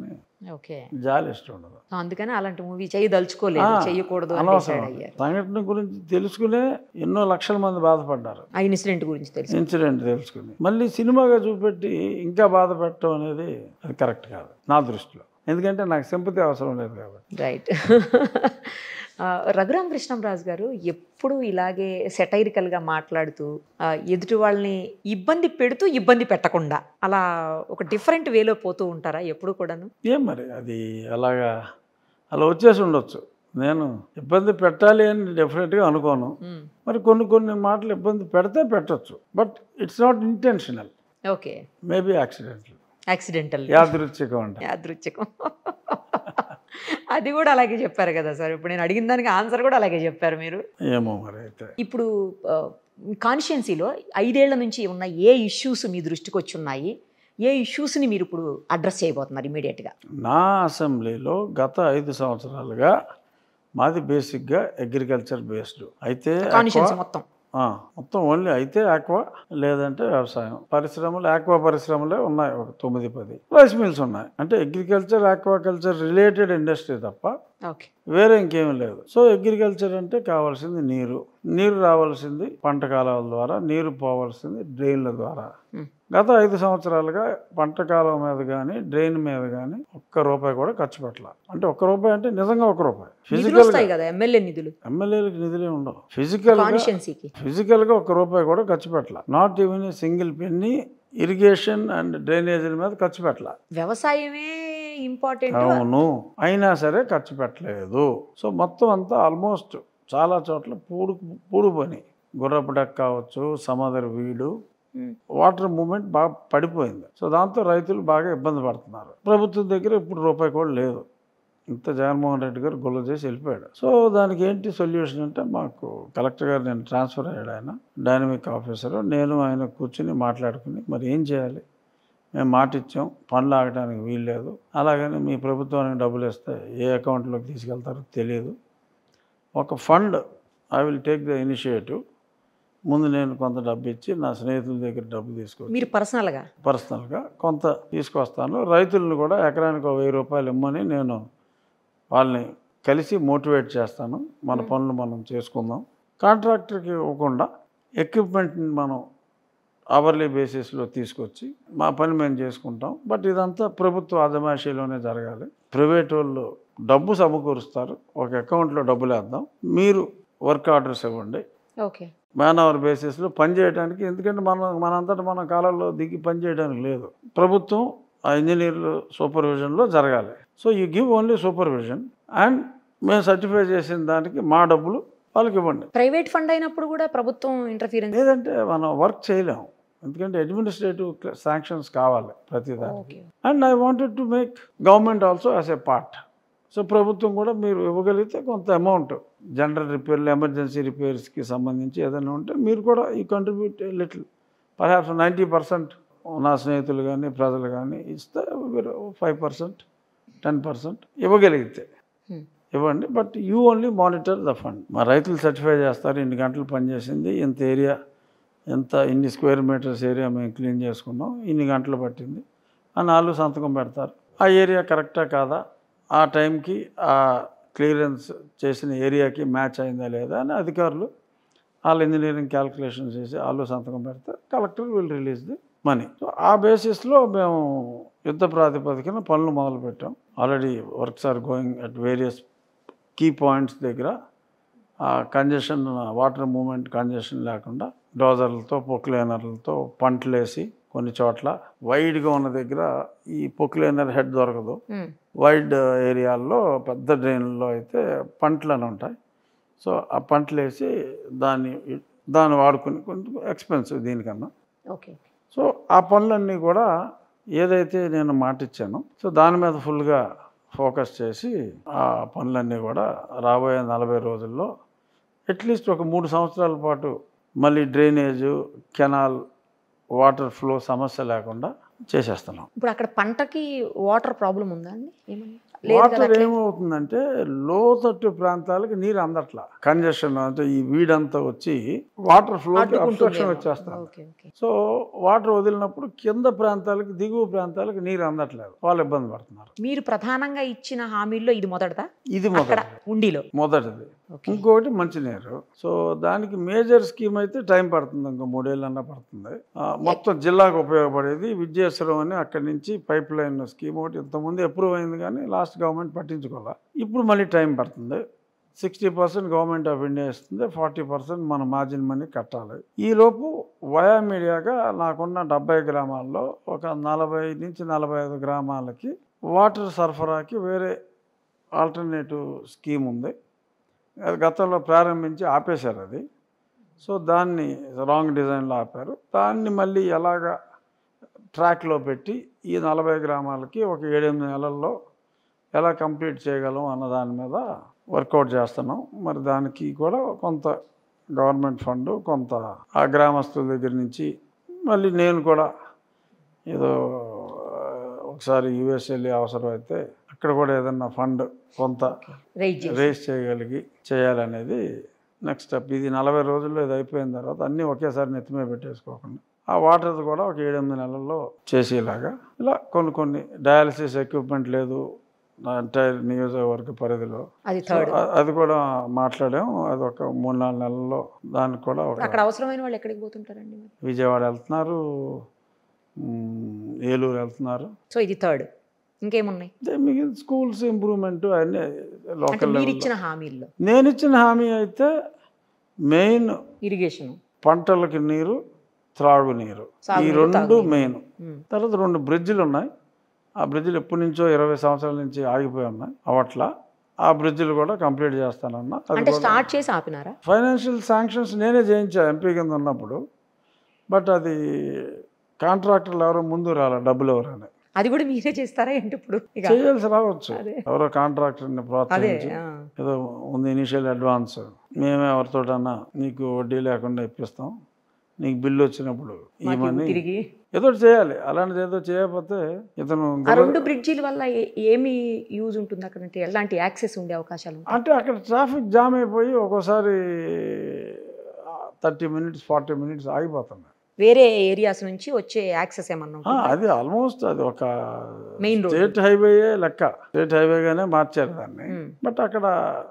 S2: ఓకే
S3: జాలి ఇష్టం ఉండదు
S2: అందుకని అలాంటి మూవీ చేయదలుచుకోలేదు
S3: ఆ,
S2: చేయకూడదు అని
S3: అనవసరం
S2: డిసైడ్ అయ్యారు
S3: సంఘటన గురించి తెలుసుకునే ఎన్నో లక్షల మంది బాధపడ్డారు
S2: ఆ ఇన్సిడెంట్ గురించి తెలుసు
S3: ఇన్సిడెంట్ తెలుసుకుని మళ్ళీ సినిమాగా చూపెట్టి ఇంకా బాధ పెట్టడం అనేది అది కరెక్ట్ కాదు నా దృష్టిలో ఎందుకంటే నాకు సింపతి అవసరం లేదు కాబట్టి
S2: రైట్ రఘురామ కృష్ణంరాజు గారు ఎప్పుడు ఇలాగే సెటైరికల్గా మాట్లాడుతూ ఆ, ఎదుటి వాళ్ళని ఇబ్బంది పెడుతూ ఇబ్బంది పెట్టకుండా అలా ఒక డిఫరెంట్ వేలో పోతూ ఉంటారా ఎప్పుడు కూడాను
S3: ఏం మరి అది అలాగా అలా వచ్చేసి ఉండొచ్చు నేను ఇబ్బంది పెట్టాలి అని డెఫినెట్గా అనుకోను
S2: మ్మ్.
S3: మరి కొన్ని కొన్ని మాటలు ఇబ్బంది పెడితే పెట్టొచ్చు but it's not intentional
S2: okay
S3: maybe accidental
S2: accidental
S3: యాదృచ్ఛికం అంట
S2: యాదృచ్ఛికం అది కూడా అలాగే చెప్పారు కదా సార్ ఇప్పుడు నేను అడిగిన దానికి ఆన్సర్ కూడా అలాగే చెప్పారు మీరు
S3: ఏమో మరి అయితే
S2: ఇప్పుడు కాన్షియన్సీలో ఐదేళ్ల నుంచి ఉన్న ఏ ఇష్యూస్ మీ దృష్టికి వచ్చి ఉన్నాయి ఏ ఇష్యూస్ని మీరు ఇప్పుడు అడ్రస్ చేయబోతున్నారు ఇమీడియట్గా
S3: నా అసెంబ్లీలో గత ఐదు సంవత్సరాలుగా మాది బేసిక్గా అగ్రికల్చర్ బేస్డ్ అయితే
S2: కాన్షియన్సీ మొత్తం
S3: ఆ, మొత్తం ఓన్లీ అయితే ఆక్వా లేదంటే వ్యవసాయం పరిశ్రమలు ఆక్వా పరిశ్రమలే ఉన్నాయి ఒక తొమ్మిది పది రైస్ మిల్స్ ఉన్నాయి అంటే అగ్రికల్చర్ ఆక్వాకల్చర్ రిలేటెడ్ ఇండస్ట్రీ తప్ప
S2: ఓకే
S3: వేరే ఇంకేం లేదు సో అగ్రికల్చర్ అంటే కావాల్సింది నీరు నీరు రావాల్సింది పంట కాలాల ద్వారా నీరు పోవాల్సింది డ్రైన్ల ద్వారా
S2: Hmm.
S3: గత ఐదు సంవత్సరాలుగా పంట కాలం మీద కానీ డ్రైన్ మీద కానీ ఒక్క రూపాయి కూడా ఖర్చు పెట్టాల అంటే ఒక్క రూపాయి అంటే నిజంగా ఒక రూపాయి
S2: నిధులు
S3: ఫిజికల్
S2: వస్తాయి కదా ఎమ్మెల్యే నిధులు
S3: ఎమ్మెల్యేలకు నిధులే ఉండవు ఫిజికల్
S2: కాన్షియన్సీకి
S3: ఫిజికల్ గా ఒక రూపాయి కూడా ఖర్చు పెట్టాల not even single penny irrigation and డ్రైనేజీల మీద ఖర్చు పెట్టాల
S2: వ్యవసాయమే ఇంపార్టెంట్
S3: అవును అయినా సరే ఖర్చు పెట్టలేదు సో మొత్తం అంతా ఆల్మోస్ట్ చాలా చోట్ల పూడు పూడు పని గుర్రపు డెక్క కావచ్చు సమదర్ వీడు వాటర్ మూమెంట్ బాగా పడిపోయింది సో దాంతో రైతులు బాగా ఇబ్బంది పడుతున్నారు ప్రభుత్వం దగ్గర ఇప్పుడు రూపాయి కూడా లేదు ఇంత జగన్మోహన్ రెడ్డి గారు గొల్ల చేసి వెళ్ళిపోయాడు సో దానికి ఏంటి సొల్యూషన్ అంటే మాకు కలెక్టర్ గారు నేను ట్రాన్స్ఫర్ అయ్యాడు ఆయన డైనమిక్ ఆఫీసర్ నేను ఆయన కూర్చుని మాట్లాడుకుని మరి ఏం చేయాలి మేము మాట ఇచ్చాం పనులు ఆగడానికి వీల్లేదు అలాగని మీ ప్రభుత్వానికి డబ్బులు ఇస్తే ఏ అకౌంట్లోకి తీసుకెళ్తారో తెలియదు ఒక fund I will take the initiative ముందు నేను కొంత డబ్బు ఇచ్చి నా స్నేహితుల దగ్గర డబ్బు తీసుకొచ్చి
S2: మీరు పర్సనల్గా
S3: పర్సనల్గా కొంత తీసుకొస్తాను రైతులను కూడా ఎకరానికి ఒక వెయ్యి రూపాయలు ఇమ్మని నేను వాళ్ళని కలిసి మోటివేట్ చేస్తాను మన పనులు మనం చేసుకుందాం కాంట్రాక్టర్కి ఇవ్వకుండా ఎక్విప్మెంట్ని మనం అవర్లీ బేసిస్లో తీసుకొచ్చి మా పని మేము చేసుకుంటాం బట్ ఇదంతా ప్రభుత్వ అజమాషీలోనే జరగాలి ప్రైవేట్ వాళ్ళు డబ్బు సమకూరుస్తారు ఒక అకౌంట్లో డబ్బులు వేద్దాం మీరు వర్క్ ఆర్డర్స్ ఇవ్వండి
S2: ఓకే
S3: మ్యాన్ అవర్ బేసిస్లో పని చేయడానికి ఎందుకంటే మనం మనంతటా మన కాలంలో దిగి పని చేయడానికి లేదు ప్రభుత్వం ఆ ఇంజనీర్లు సూపర్విజన్లో జరగాలి so you give only supervision and మేము సర్టిఫై చేసిన దానికి మా డబ్బులు వాళ్ళకి ఇవ్వండి
S2: ప్రైవేట్ ఫండ్ అయినప్పుడు కూడా ప్రభుత్వం ఇంటర్ఫీరెన్స్
S3: లేదంటే మనం వర్క్ చేయలేము ఎందుకంటే అడ్మినిస్ట్రేటివ్ శాంక్షన్స్ కావాలి ప్రతి దానికి
S2: okay
S3: and I wanted to make government also as a part so ప్రభుత్వం కూడా మీరు ఇవ్వగలిగితే కొంత అమౌంట్ జనరల్ రిపేర్లు ఎమర్జెన్సీ రిపేర్స్కి సంబంధించి ఏదైనా ఉంటే మీరు కూడా ఈ contribute little perhaps ninety percent నా స్నేహితులు కానీ ప్రజలు కానీ ఇస్తే మీరు ఫైవ్ పర్సెంట్ టెన్ పర్సెంట్ ఇవ్వగలిగితే ఇవ్వండి but you only monitor the fund మా రైతులు సర్టిఫై చేస్తారు ఇన్ని గంటలు పనిచేసింది ఇంత ఏరియా ఎంత ఇన్ని స్క్వేర్ మీటర్స్ ఏరియా మేము క్లీన్ చేసుకున్నాం ఇన్ని గంటలు పట్టింది అని వాళ్ళు సంతకం పెడతారు ఆ ఏరియా కరెక్టా కాదా ఆ టైంకి ఆ క్లియరెన్స్ చేసిన ఏరియాకి మ్యాచ్ అయిందా లేదా అని అధికారులు వాళ్ళ ఇంజనీరింగ్ క్యాల్కులేషన్ చేసి వాళ్ళు సంతకం పెడితే collector will release the money so ఆ బేసిస్లో మేము యుద్ధ ప్రాతిపదికన పనులు మొదలుపెట్టాం already works are going at various key points దగ్గర ఆ కంజెషన్ వాటర్ మూమెంట్ కంజెషన్ లేకుండా డోజర్లతో పొక్లైనర్లతో పంటలేసి కొన్ని చోట్ల వైడ్గా ఉన్న దగ్గర ఈ పొక్లైనర్ హెడ్ దొరకదు వైడ్ ఏరియాల్లో పెద్ద డ్రైన్లో అయితే పంటలు అని ఉంటాయి సో ఆ పంటలు వేసి దాన్ని దాన్ని వాడుకుని కొంచెం ఎక్స్పెన్సివ్ దీనికన్నా
S2: ఓకే
S3: సో ఆ పనులన్నీ కూడా ఏదైతే నేను మాట ఇచ్చానో సో దాని మీద ఫుల్గా ఫోకస్ చేసి ఆ పనులన్నీ కూడా రాబోయే నలభై రోజుల్లో అట్లీస్ట్ ఒక మూడు సంవత్సరాల పాటు మళ్ళీ డ్రైనేజు కెనాల్ వాటర్ ఫ్లో సమస్య లేకుండా చేసేస్తున్నాం
S2: ఇప్పుడు అక్కడ పంటకి వాటర్ ప్రాబ్లం ఉందా అండి ఏమన్నా లేదు కదా
S3: వాటర్
S2: అట్లే.
S3: ఏమవుతుందంటే లోతట్టు ప్రాంతాలకు నీరు అందట్లా కంజెషన్ అంటే ఈ వీడంతా వచ్చి వాటర్ ఫ్లో అబ్స్ట్రక్షన్
S2: అడ్డుకుంటుందేమో.
S3: వచ్చేస్తాం
S2: ఓకే ఓకే
S3: సో వాటర్ వదిలినప్పుడు కింద ప్రాంతాలకు దిగువ ప్రాంతాలకు నీరు అందట్లేదు వాళ్ళు ఇబ్బంది పడుతున్నారు
S2: మీరు ప్రధానంగా ఇచ్చిన హామీల్లో ఇది మొదటదా
S3: ఇది
S2: అక్కడ
S3: మొదటిది
S2: ఉండిలో
S3: మొదటిది
S2: ఓకే
S3: ఇంకొకటి మంచినీరు సో దానికి మేజర్ స్కీమ్ అయితే టైం పడుతుంది ఇంకో మూడేళ్ళన్నా పడుతుంది ఆ, మొత్తం జిల్లాకు ఉపయోగపడేది విద్యాశ్వరం అని అక్కడి నుంచి పైప్ లైన్ స్కీమ్ ఒకటి ఇంతకుముందు అప్రూవ్ అయింది కానీ లాస్ట్ గవర్నమెంట్ పట్టించుకోవాలి ఇప్పుడు మళ్ళీ టైం పడుతుంది sixty percent government of India ఇస్తుంది ఫార్టీ పర్సెంట్ మన మార్జిన్ మనీ కట్టాలి ఈలోపు వయా మీడియాగా నాకున్న డెబ్బై గ్రామాల్లో ఒక నలభై నుంచి నలభై ఐదు గ్రామాలకి వాటర్ సరఫరాకి వేరే ఆల్టర్నేటివ్ స్కీమ్ ఉంది అది గతంలో ప్రారంభించి ఆపేశారు అది సో దాన్ని రాంగ్ డిజైన్లో ఆపారు దాన్ని మళ్ళీ ఎలాగా ట్రాక్లో పెట్టి ఈ నలభై గ్రామాలకి ఒక ఏడెనిమిది నెలల్లో ఎలా కంప్లీట్ చేయగలం అన్న దాని మీద వర్కౌట్ చేస్తున్నాం మరి దానికి కూడా కొంత గవర్నమెంట్ ఫండ్ కొంత ఆ గ్రామస్తుల దగ్గర నుంచి మళ్ళీ నేను కూడా ఏదో ఆ, ఒకసారి యూఎస్ వెళ్ళి అవసరం అయితే అక్కడ కూడా ఏదన్నా ఫండ్ కొంత
S2: రైట్ చేసి
S3: రేస్ చేయగలిగి చేయాలనేది నెక్స్ట్ స్టెప్ ఇది నలభై రోజుల్లో ఇది అయిపోయిన తర్వాత అన్నీ ఒకేసారి నెత్తిమే పెట్టేసుకోకుండా ఆ వాటర్ కూడా ఒక ఏడెనిమిది నెలల్లో చేసేలాగా ఇలా కొన్ని కొన్ని డయాలసిస్ ఎక్విప్మెంట్ లేదు నా ఎంటైర్ నియోజకవర్గ పరిధిలో
S2: అది
S3: సో
S2: థర్డ్
S3: అ- అది కూడా మాట్లాడాం అది ఒక మూడు నాలుగు నెలల్లో దానికి కూడా ఒక
S2: అక్కడ అవసరమైన వాళ్ళు ఎక్కడికి పోతుంటారండి మరి
S3: విజయవాడ వెళ్తున్నారు మ్, ఏలూరు వెళ్తున్నారు
S2: సో ఇది థర్డ్ ఇంకేమున్నాయి
S3: అదే మిగిలిన స్కూల్స్ ఇంప్రూవ్మెంట్ అన్నీ
S2: అంటే
S3: లోకల్
S2: మీరు
S3: లెవెల్లో
S2: ఇచ్చిన హామీల్లో
S3: నేను ఇచ్చిన హామీ అయితే మెయిన్
S2: ఇరిగేషన్
S3: పంటలకి నీరు త్రాగునీరు ఈ
S2: సాగునీరు,
S3: రెండు
S2: తాగునీరు.
S3: మెయిన్ తర్వాత రెండు బ్రిడ్జిలు ఉన్నాయి ఆ బ్రిడ్జిలు ఎప్పటి నుంచో ఇరవై సంవత్సరాల నుంచి ఆగిపోయి ఉన్నాయి అవట్లా ఆ బ్రిడ్జిలు కూడా కంప్లీట్ చేస్తానన్నా అది
S2: అంటే
S3: కూడా
S2: స్టార్ట్ చేసి ఆపినారా
S3: ఫైనాన్షియల్ శాంక్షన్స్ నేనే చేయించా ఎంపీ కింద ఉన్నప్పుడు బట్ అది కాంట్రాక్టర్లు ఎవరో ముందు రాలే డబ్బులు ఎవరని
S2: అది కూడా మీరే చేస్తారా ఏంటి ఇప్పుడు ఇక
S3: చేయాల్సి రావచ్చు
S2: అదే.
S3: ఎవరో కాంట్రాక్టర్ని
S2: అదే
S3: ప్రోత్సహించి
S2: ఆ.
S3: ఏదో ఉంది ఇనిషియల్ అడ్వాన్స్ మేమే ఎవరితోటన్నా నీకు వడ్డీ లేకుండా ఇప్పిస్తాం నీకు బిల్లు వచ్చినప్పుడు ఈ
S2: మాకు
S3: మనీ
S2: తిరిగి
S3: ఏదో ఒకటి చేయాలి అలాంటిది ఏదో చేయకపోతే ఇతను
S2: ఆ రెండు బ్రిడ్జీల వల్ల ఏ- ఏమి యూజ్ ఉంటుంది అక్కడ అంటే ఎలాంటి యాక్సెస్ ఉండే అవకాశాలు ఉంటాయి
S3: అంటే అక్కడ ట్రాఫిక్ జామ్ అయిపోయి ఒక్కోసారి థర్టీ మినిట్స్ ఫార్టీ మినిట్స్ ఆగిపోతుంది
S2: వేరే ఏరియాస్ నుంచి వచ్చే యాక్సెస్ ఏమన్నా
S3: ఆ,
S2: ఉంటుందా?
S3: అది ఆల్మోస్ట్ అది ఒక
S2: Main road.
S3: స్టేట్ హైవేయే లెక్క స్టేట్ హైవేగానే మార్చారు దాన్ని
S2: మ్మ్.
S3: బట్ అక్కడ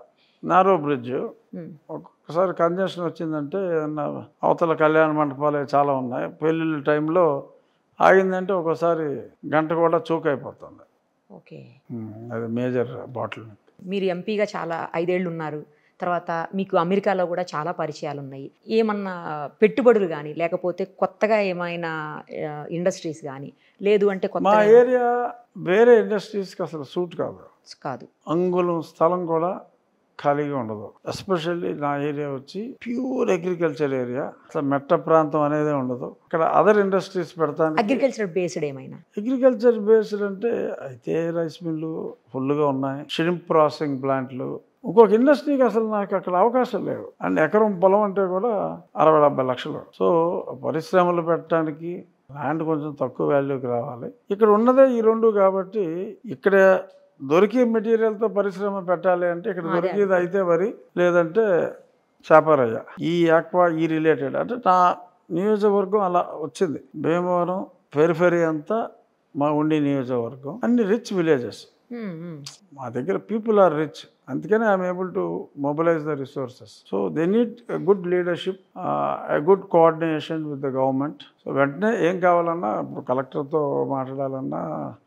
S3: నారో బ్రిడ్జ్
S2: మ్మ్.
S3: ఒక్కొక్కసారి కంజెషన్ వచ్చిందంటే ఏదన్నా అవతల కళ్యాణ మండపాలే చాలా ఉన్నాయి పెళ్ళిళ్ళ టైంలో ఆగిందంటే ఒక్కోసారి గంట కూడా చూక్ అయిపోతుంది
S2: ఓకే
S3: మ్మ్. అది మేజర్ బాటిల్
S2: మీరు ఎంపీగా చాలా ఐదేళ్ళు ఉన్నారు తర్వాత మీకు అమెరికాలో కూడా చాలా పరిచయాలు ఉన్నాయి ఏమన్నా పెట్టుబడులు కానీ లేకపోతే కొత్తగా ఏమైనా ఇండస్ట్రీస్ కానీ లేదు అంటే
S3: మా
S2: కొత్త
S3: ఏరియా వేరే ఇండస్ట్రీస్కి అసలు సూట్ కాదు
S2: కాదు
S3: అంగుళం స్థలం కూడా ఖాళీగా ఉండదు ఎస్పెషల్లీ నా ఏరియా వచ్చి ప్యూర్ అగ్రికల్చర్ ఏరియా అసలు మెట్ట ప్రాంతం అనేదే ఉండదు ఇక్కడ అదర్ ఇండస్ట్రీస్ పెడతాను
S2: అగ్రికల్చర్ బేస్డ్ ఏమైనా
S3: అగ్రికల్చర్ బేస్డ్ అంటే అయితే రైస్ మిల్లు ఫుల్గా ఉన్నాయి షిరింప్ ప్రాసెసింగ్ ప్లాంట్లు ఇంకొక ఇండస్ట్రీకి అసలు నాకు అక్కడ అవకాశం లేవు అండ్ ఎకరం పొలం అంటే కూడా అరవై డెబ్బై లక్షలు సో పరిశ్రమలు పెట్టడానికి ల్యాండ్ కొంచెం తక్కువ వాల్యూకి రావాలి ఇక్కడ ఉన్నదే ఈ రెండు కాబట్టి ఇక్కడ దొరికే మెటీరియల్తో పరిశ్రమ పెట్టాలి అంటే ఇక్కడ
S2: అదే.
S3: దొరికేది అయితే వరి లేదంటే చేపరయ్య ఈ ఆక్వా ఈ రిలేటెడ్ అంటే నా నియోజకవర్గం అలా వచ్చింది భీమవరం పెరిఫెరీ అంతా మా ఉండి నియోజకవర్గం అన్ని రిచ్ విలేజెస్
S2: మ్మ్, మ్మ్.
S3: మా దగ్గర పీపుల్ ఆర్ రిచ్ అందుకనే I'm able to mobilise the resources so they need good leadership good coordination with the government so వెంటనే ఏం కావాలన్నా ఇప్పుడు కలెక్టర్తో మాట్లాడాలన్నా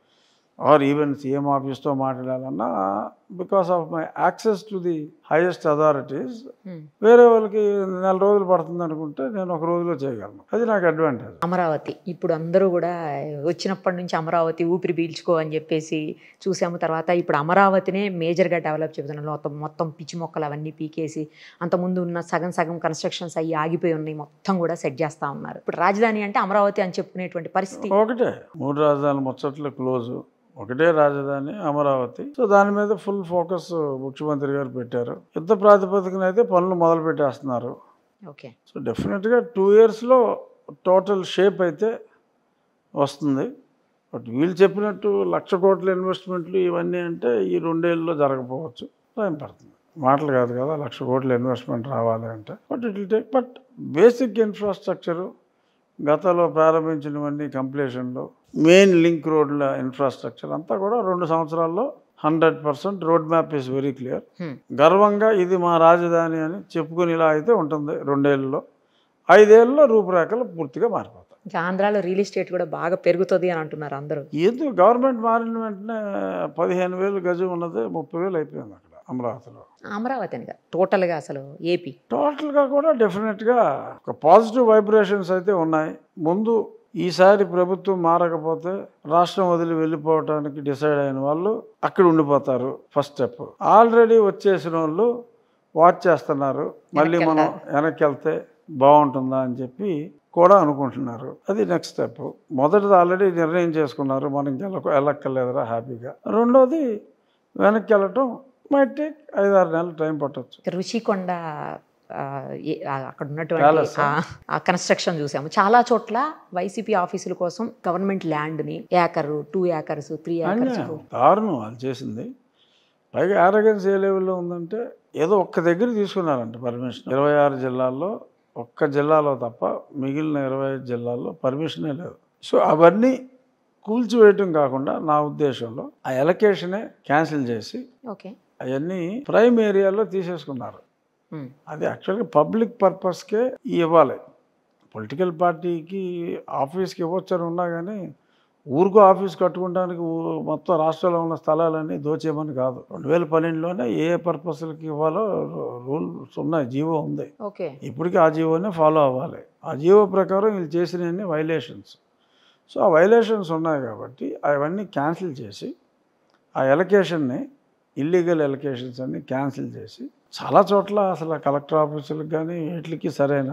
S3: ఆర్ ఈవెన్ సీఎం ఆఫీస్తో మాట్లాడాలన్నా because of my access to the highest authorities
S2: hmm.
S3: వేరే వాళ్ళకి నెల రోజులు పడుతుంది అనుకుంటే నేను ఒక రోజులో చేయగలను అది నాకు అడ్వాంటేజ్
S2: అమరావతి ఇప్పుడు అందరూ కూడా వచ్చినప్పటి నుంచి అమరావతి ఊపిరి పీల్చుకో అని చెప్పేసి చూసాము తర్వాత ఇప్పుడు అమరావతినే మేజర్గా డెవలప్ చెబుతున్నాం మొత్తం మొత్తం పిచ్చి మొక్కలు అవన్నీ పీకేసి అంతకుముందు ఉన్న సగం సగం కన్స్ట్రక్షన్స్ అయ్యి ఆగిపోయి ఉన్నాయి మొత్తం కూడా సెట్ చేస్తా ఉన్నారు ఇప్పుడు రాజధాని అంటే అమరావతి అని చెప్పుకునేటువంటి పరిస్థితి
S3: ఒకటే మూడు రాజధానులు ముచ్చట్లు క్లోజ్ ఒకటే రాజధాని అమరావతి సో దాని మీద ఫుల్ ఫోకస్ ముఖ్యమంత్రి గారు పెట్టారు యుద్ధ ప్రాతిపదికన అయితే పనులు మొదలు పెట్టేస్తున్నారు
S2: ఓకే
S3: సో డెఫినెట్గా టూ ఇయర్స్లో టోటల్ షేప్ అయితే వస్తుంది బట్ వీళ్ళు చెప్పినట్టు లక్ష కోట్ల ఇన్వెస్ట్మెంట్లు ఇవన్నీ అంటే ఈ రెండేళ్ళలో జరగకపోవచ్చు టైం పడుతుంది మాటలు కాదు కదా లక్ష కోట్ల ఇన్వెస్ట్మెంట్ రావాలి అంటే but it will take but basic infrastructure గతంలో ప్రారంభించినవన్నీ కంప్లీషన్లో మెయిన్ లింక్ రోడ్ల ఇన్ఫ్రాస్ట్రక్చర్ అంతా కూడా రెండు సంవత్సరాల్లో hundred percent road map is very clear
S2: Hmm.
S3: గర్వంగా ఇది మా రాజధాని అని చెప్పుకుని ఇలా అయితే ఉంటుంది రెండేళ్ళలో ఐదేళ్ళలో రూపురేఖలు పూర్తిగా మారిపోతాయి
S2: ఇంకా ఆంధ్రాలో రియల్ ఎస్టేట్ కూడా బాగా పెరుగుతుంది అని అంటున్నారు అందరూ
S3: ఎందుకు గవర్నమెంట్ మారిన వెంటనే పదిహేను వేలు గజం ఉన్నది ముప్పై వేలు అయిపోయింది అక్కడ అమరావతిలో
S2: అమరావతి అని కాదు. టోటల్గా అసలు ఏపీ
S3: టోటల్గా కూడా డెఫినెట్గా ఒక పాజిటివ్ వైబ్రేషన్స్ అయితే ఉన్నాయి ముందు ఈసారి ప్రభుత్వం మారకపోతే రాష్ట్రం వదిలి వెళ్ళిపోవటానికి డిసైడ్ అయిన వాళ్ళు అక్కడ ఉండిపోతారు ఫస్ట్ స్టెప్ ఆల్రెడీ వచ్చేసిన వాళ్ళు వాచ్ చేస్తున్నారు మళ్ళీ మనం వెనక్కి వెళ్తే బాగుంటుందా అని చెప్పి కూడా అనుకుంటున్నారు అది నెక్స్ట్ స్టెప్ మొదటిది ఆల్రెడీ నిర్ణయం చేసుకున్నారు మనం వెళ్ళక వెళ్ళక్కర్లేదురా హ్యాపీగా రెండోది వెనక్కి వెళ్ళటం మైట్ టేక్ ఐదారు నెలలు టైం పట్టొచ్చు
S2: రుషికొండ ఆ, ఏ- ఆ, అక్కడ ఉన్నటువంటి
S3: Palace ఆ?
S2: ఆ- ఆ కన్స్ట్రక్షన్ చూసాము చాలా చోట్ల వైసీపీ ఆఫీసుల కోసం గవర్నమెంట్ ల్యాండ్ని acre two acres three acres
S3: అన్యాయం. దారుణం వాళ్ళు చేసింది పైగా యారగెన్స్ ఏ లెవెల్లో ఉందంటే ఏదో ఒక్క దగ్గర తీసుకున్నారంట పర్మిషన్ ఇరవై ఆరు జిల్లాల్లో ఒక్క జిల్లాలో తప్ప మిగిలిన ఇరవై ఐదు జిల్లాల్లో పర్మిషనే లేదు సో అవన్నీ కూల్చివేయటం కాకుండా నా ఉద్దేశంలో ఆ ఎలకేషనే క్యాన్సిల్ చేసి
S2: ఓకే
S3: అవన్నీ ప్రైమ్ ఏరియాలో తీసేసుకున్నారు అది యాక్చువల్గా పబ్లిక్ పర్పస్కే ఇవ్వాలి పొలిటికల్ పార్టీకి ఆఫీస్కి ఇవ్వచ్చని ఉన్నా కానీ ఊరికో ఆఫీస్ కట్టుకోవడానికి ఊ- మొత్తం రాష్ట్రంలో ఉన్న స్థలాలన్నీ దోచేయమని కాదు రెండు వేల పన్నెండులోనే ఏ పర్పస్లకి ఇవ్వాలో రూల్స్ ఉన్నాయి జీవో ఉంది
S2: ఓకే
S3: ఇప్పటికీ ఆ జీవోనే ఫాలో అవ్వాలి ఆ జీవో ప్రకారం వీళ్ళు చేసినవన్నీ వైలేషన్స్ సో ఆ వైలేషన్స్ ఉన్నాయి కాబట్టి అవన్నీ క్యాన్సిల్ చేసి ఆ ఎలకేషన్ని ఇల్లీగల్ ఎలకేషన్స్ అన్ని క్యాన్సిల్ చేసి చాలా చోట్ల అసలు కలెక్టర్ ఆఫీసులకు కానీ వీటికి సరైన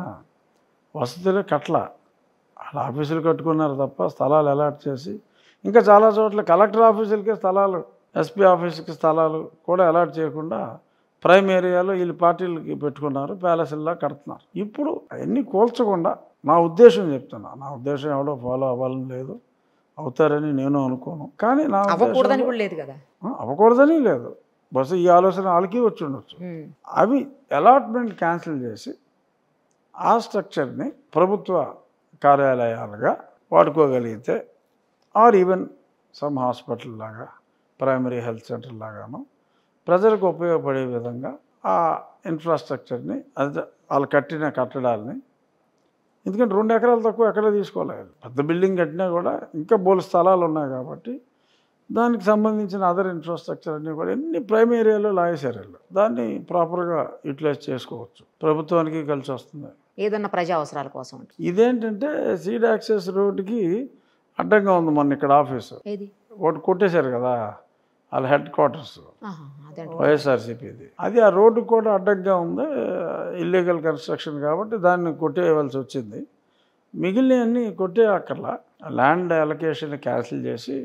S3: వసతులు కట్ల వాళ్ళ ఆఫీసులు కట్టుకున్నారు తప్ప స్థలాలు అలాట్ చేసి ఇంకా చాలా చోట్ల కలెక్టర్ ఆఫీసులకే స్థలాలు ఎస్పీ ఆఫీస్కి స్థలాలు కూడా అలాట్ చేయకుండా ప్రైమ్ ఏరియాలో వీళ్ళు పార్టీలకి పెట్టుకున్నారు ప్యాలెస్లా కడుతున్నారు ఇప్పుడు అవన్నీ కూల్చకుండా నా ఉద్దేశం చెప్తున్నా నా ఉద్దేశం ఎవడో ఫాలో అవ్వాలని లేదు అవుతారని నేను అనుకోను కానీ నా
S2: అవ్వకూడదని
S3: ఉద్దేశంలో-
S2: కూడా లేదు కదా
S3: ఆ, అవ్వకూడదని లేదు బస్సు ఈ ఆలోచన వాళ్ళకి వచ్చి ఉండొచ్చు
S2: ఉమ్.
S3: అవి అలాట్మెంట్ క్యాన్సిల్ చేసి ఆ స్ట్రక్చర్ని ప్రభుత్వ కార్యాలయాలుగా వాడుకోగలిగితే ఆర్ ఈవెన్ సమ్ హాస్పిటల్ లాగా ప్రైమరీ హెల్త్ సెంటర్ లాగాను ప్రజలకు ఉపయోగపడే విధంగా ఆ ఇన్ఫ్రాస్ట్రక్చర్ని అది వాళ్ళు కట్టిన కట్టడాలని ఎందుకంటే రెండు ఎకరాలు తక్కువ ఎక్కడ తీసుకోలేదు పెద్ద బిల్డింగ్ కట్టినా కూడా ఇంకా బోలు స్థలాలు ఉన్నాయి కాబట్టి దానికి సంబంధించిన అదర్ ఇన్ఫ్రాస్ట్రక్చర్ అన్నీ కూడా ఎన్ని ప్రైమ్ ఏరియాలో లాగేశారు వీళ్ళు దాన్ని ప్రాపర్గా యూటిలైజ్ చేసుకోవచ్చు ప్రభుత్వానికి కలిసి వస్తుంది
S2: ఏదన్నా ప్రజా అవసరాల కోసం ఉంటుంది
S3: ఇదేంటంటే సీడ్ యాక్సెస్ రోడ్డుకి అడ్డంగా ఉంది మొన్న ఇక్కడ ఆఫీసు
S2: ఏది
S3: ఒకటి కొట్టేశారు కదా వాళ్ళ హెడ్ క్వార్టర్స్
S2: ఆహా, అదండి
S3: వైఎస్ఆర్సీపీది అది ఆ రోడ్డు కూడా అడ్డంగా ఉంది ఇల్లీగల్ కన్స్ట్రక్షన్ కాబట్టి దాన్ని కొట్టేయవలసి వచ్చింది మిగిలినవన్నీ కొట్టే అక్కర్లా ల్యాండ్ అలొకేషన్ క్యాన్సిల్ చేసి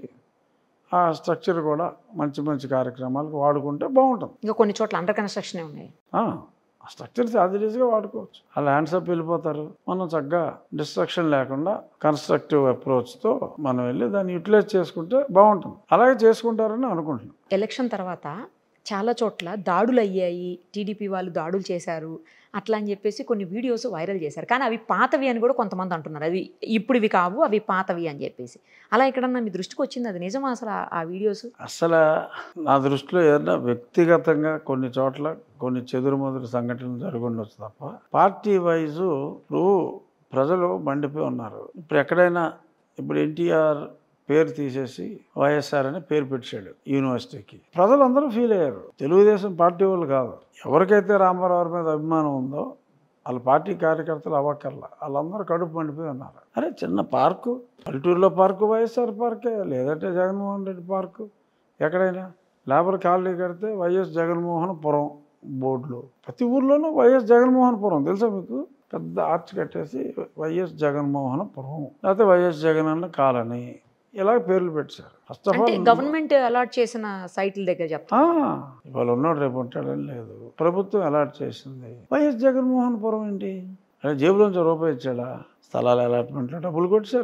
S3: ఆ స్ట్రక్చర్ కూడా మంచి మంచి కార్యక్రమాలకు వాడుకుంటే బాగుంటుంది
S2: ఇంకా కొన్ని చోట్ల అండర్ కన్స్ట్రక్షనే ఉన్నాయి
S3: ఆ స్ట్రక్చర్స్ యాజ్ ఈజ్గా వాడుకోవచ్చు ఆ ల్యాండ్స్ అప్ వెళ్ళిపోతారు మనం చక్కగా డిస్ట్రక్షన్ లేకుండా కన్స్ట్రక్టివ్ అప్రోచ్తో మనం వెళ్ళి దాన్ని యూటిలైజ్ చేసుకుంటే బాగుంటుంది అలాగే చేసుకుంటారని అనుకుంటున్నాను
S2: ఎలక్షన్ తర్వాత చాలా చోట్ల దాడులు అయ్యాయి టీడీపీ వాళ్ళు దాడులు చేశారు అట్లా అని చెప్పేసి కొన్ని వీడియోస్ వైరల్ చేశారు కానీ అవి పాతవి అని కూడా కొంతమంది అంటున్నారు అవి ఇప్పుడువి కావు అవి పాతవి అని చెప్పేసి అలా ఎక్కడన్నా మీ దృష్టికి వచ్చింది అది నిజమా అసలు ఆ- ఆ వీడియోస్
S3: అసలు నా దృష్టిలో ఏదైనా వ్యక్తిగతంగా కొన్ని చోట్ల కొన్ని చెదురుమదురు సంఘటనలు జరుగుండొచ్చు తప్ప పార్టీ వైజు ఇప్పుడు ప్రజలు మండిపోయి ఉన్నారు ఇప్పుడు ఎక్కడైనా ఇప్పుడు ఎన్టీఆర్ పేరు తీసేసి వైఎస్ఆర్ అని పేరు పెట్టాడు యూనివర్సిటీకి ప్రజలందరూ ఫీల్ అయ్యారు తెలుగుదేశం పార్టీ వాళ్ళు కాదు ఎవరికైతే రామారావు మీద అభిమానం ఉందో వాళ్ళ పార్టీ కార్యకర్తలు అవ్వక్కర్లా వాళ్ళందరూ కడుపు మండిపోయి ఉన్నారు అరే చిన్న పార్కు పల్లెటూరులో పార్కు వైఎస్ఆర్ పార్కే లేదంటే జగన్మోహన్ రెడ్డి పార్కు ఎక్కడైనా లేబర్ కాలనీ కడితే వైఎస్ జగన్మోహన్ పురం బోర్డులు ప్రతి ఊర్లోనూ వైఎస్ జగన్మోహన్ పురం తెలుసా మీకు పెద్ద ఆర్చ్ కట్టేసి వైఎస్ జగన్మోహన్ పురం లేకపోతే వైఎస్ జగన్ అన్న కాలనీ ఇలా పేర్లు పెట్టారు ఫస్ట్ ఆఫ్
S2: అంటే
S3: ఆల్
S2: గవర్నమెంట్ అలాట్ చేసిన సైట్ల దగ్గర చెప్తా
S3: ఆ, ఇవాళ ఉన్నాడు రేపు ఉంటాడని లేదు ప్రభుత్వం అలాట్ చేసింది వైఎస్ జగన్మోహన్ పురం ఏంటి అదే జేబులోంచి రూపాయి ఇచ్చాడా స్థలాల అలాట్మెంట్లో డబ్బులు కొట్టారు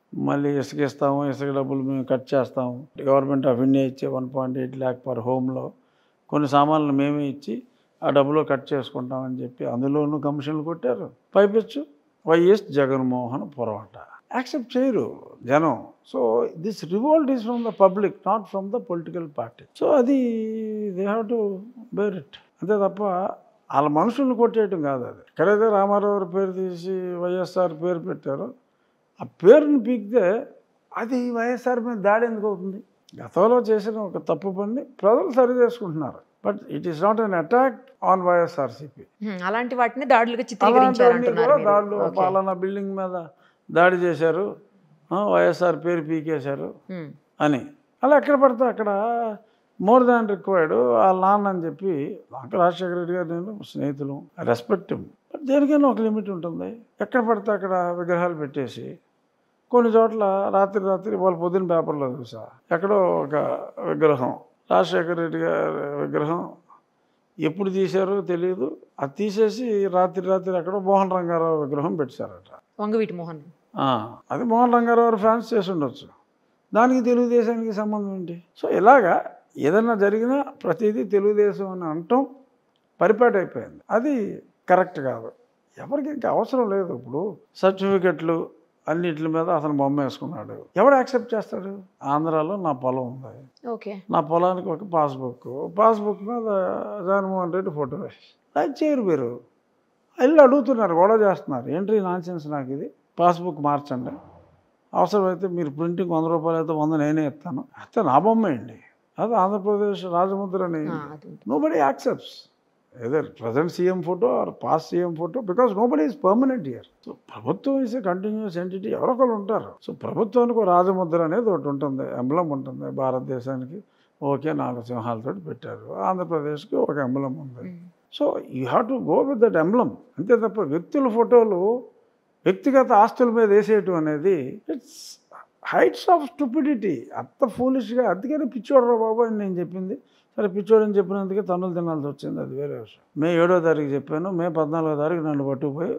S3: మళ్ళీ ఇసుక ఇస్తాము ఇసుక డబ్బులు మేము కట్ చేస్తాము గవర్నమెంట్ ఆఫ్ ఇండియా ఇచ్చే one point eight lakh per హోమ్లో కొన్ని సామాన్లు మేమే ఇచ్చి ఆ డబ్బులో కట్ చేసుకుంటామని చెప్పి అందులోనూ కమిషన్లు కొట్టారు పైపెచ్చు వైఎస్ జగన్మోహన్ పొరపాట యాక్సెప్ట్ చేయరు జనం so this revolt is from the public not from the political party so అది they have to bear it అంతే తప్ప వాళ్ళ మనుషుల్ని కొట్టేయటం కాదు అది ఎక్కడైతే రామారావు గారి పేరు తీసి వైఎస్ఆర్ పేరు పెట్టారో ఆ పేరుని పీకితే అది వైఎస్ఆర్ మీద దాడి ఎందుకు అవుతుంది గతంలో చేసిన ఒక తప్పు పని ప్రజలు సరి చేసుకుంటున్నారు but it is not an attack on YSRCP
S2: hmm, అలాంటి వాటిని దాడులుగా
S3: అలాంటివన్నీ
S2: చిత్రీకరించారంటున్నారు
S3: కూడా
S2: మీరు.
S3: దాడులు
S2: ఓకే.
S3: పాలనా బిల్డింగ్ మీద దాడి చేశారు ఆ, వైఎస్ఆర్ పేరు పీకేశారు
S2: హ్మ్.
S3: అని అలా ఎక్కడ పడితే అక్కడ మోర్ దాన్ రిక్వైర్డ్ వాళ్ళ నాన్న అని చెప్పి నాకు రాజశేఖర రెడ్డి గారు నేను స్నేహితులు రెస్పెక్ట్ బట్ దేనికైనా ఒక లిమిట్ ఉంటుంది ఎక్కడ పడితే అక్కడ విగ్రహాలు పెట్టేసి కొన్ని చోట్ల రాత్రి రాత్రి వాళ్ళ పొద్దున్న పేపర్లో చూసా ఎక్కడో ఒక విగ్రహం రాజశేఖర రెడ్డి గారి విగ్రహం ఎప్పుడు తీశారో తెలియదు అది తీసేసి రాత్రి రాత్రి ఎక్కడో మోహన్ రంగారావు విగ్రహం పెట్టారట
S2: వంగవీటి మోహన్
S3: ఆ, అది మోహన్ రంగారావు ఫ్యాన్స్ చేసి ఉండొచ్చు దానికి తెలుగుదేశానికి సంబంధం ఏంటి సో ఇలాగా ఏదైనా జరిగినా ప్రతిదీ తెలుగుదేశం అని అనటం పరిపాటి అయిపోయింది అది కరెక్ట్ కాదు ఎవరికి ఇంకా అవసరం లేదు ఇప్పుడు సర్టిఫికెట్లు అన్నిటి మీద అతను బొమ్మ వేసుకున్నాడు ఎవడు యాక్సెప్ట్ చేస్తాడు ఆంధ్రాలో నా పొలం ఉంది
S2: ఓకే
S3: నా పొలానికి ఒక పాస్బుక్ పాస్బుక్ మీద జగన్మోహన్ రెడ్డి ఫోటో వేసి అది చేయరు మీరు వెళ్ళి అడుగుతున్నారు గొడవ చేస్తున్నారు ఏంటి నాన్సెన్స్ నాకు ఇది పాస్బుక్ మార్చండి అవసరమైతే మీరు ప్రింటింగ్ వంద రూపాయలు అయితే వంద నేనే ఇస్తాను అయితే నా బొమ్మ అండి అది ఆంధ్రప్రదేశ్ రాజముద్ర అని
S2: ఆ, అది ఉంది.
S3: Nobody accepts either present CM photo or past CM photo because nobody is permanent year so ప్రభుత్వం ఈజ్ ఏ కంటిన్యూస్ ఎంటిటీ ఎవరో ఒకరు ఉంటారు సో ప్రభుత్వానికి ఒక రాజముద్ర అనేది ఒకటి ఉంటుంది ఎంబలం ఉంటుంది భారతదేశానికి ఓకే నాలుగు సింహాలతో పెట్టారు ఆంధ్రప్రదేశ్కి ఒక ఎంబలం ఉంది
S2: hmm.
S3: So you have to go with that emblem అంతే తప్ప వ్యక్తుల ఫోటోలు వ్యక్తిగత ఆస్తుల మీద వేసేయటం అనేది ఇట్స్ హైట్స్ ఆఫ్ స్టూపిడిటీ అంత ఫూలిష్గా అందుకని పిచ్చోడరా బాబు అని నేను చెప్పింది సరే పిచ్చోడని చెప్పినందుకే తన్నులు తినాల్సి వచ్చింది అది వేరే విషయం మే ఏడో తారీఖు చెప్పాను మే పద్నాలుగో తారీఖు నన్ను పట్టుకుపోయి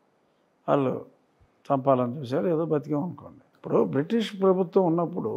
S3: వాళ్ళు చంపాలని చూశారు ఏదో బతికాం అనుకోండి ఇప్పుడు బ్రిటిష్ ప్రభుత్వం ఉన్నప్పుడు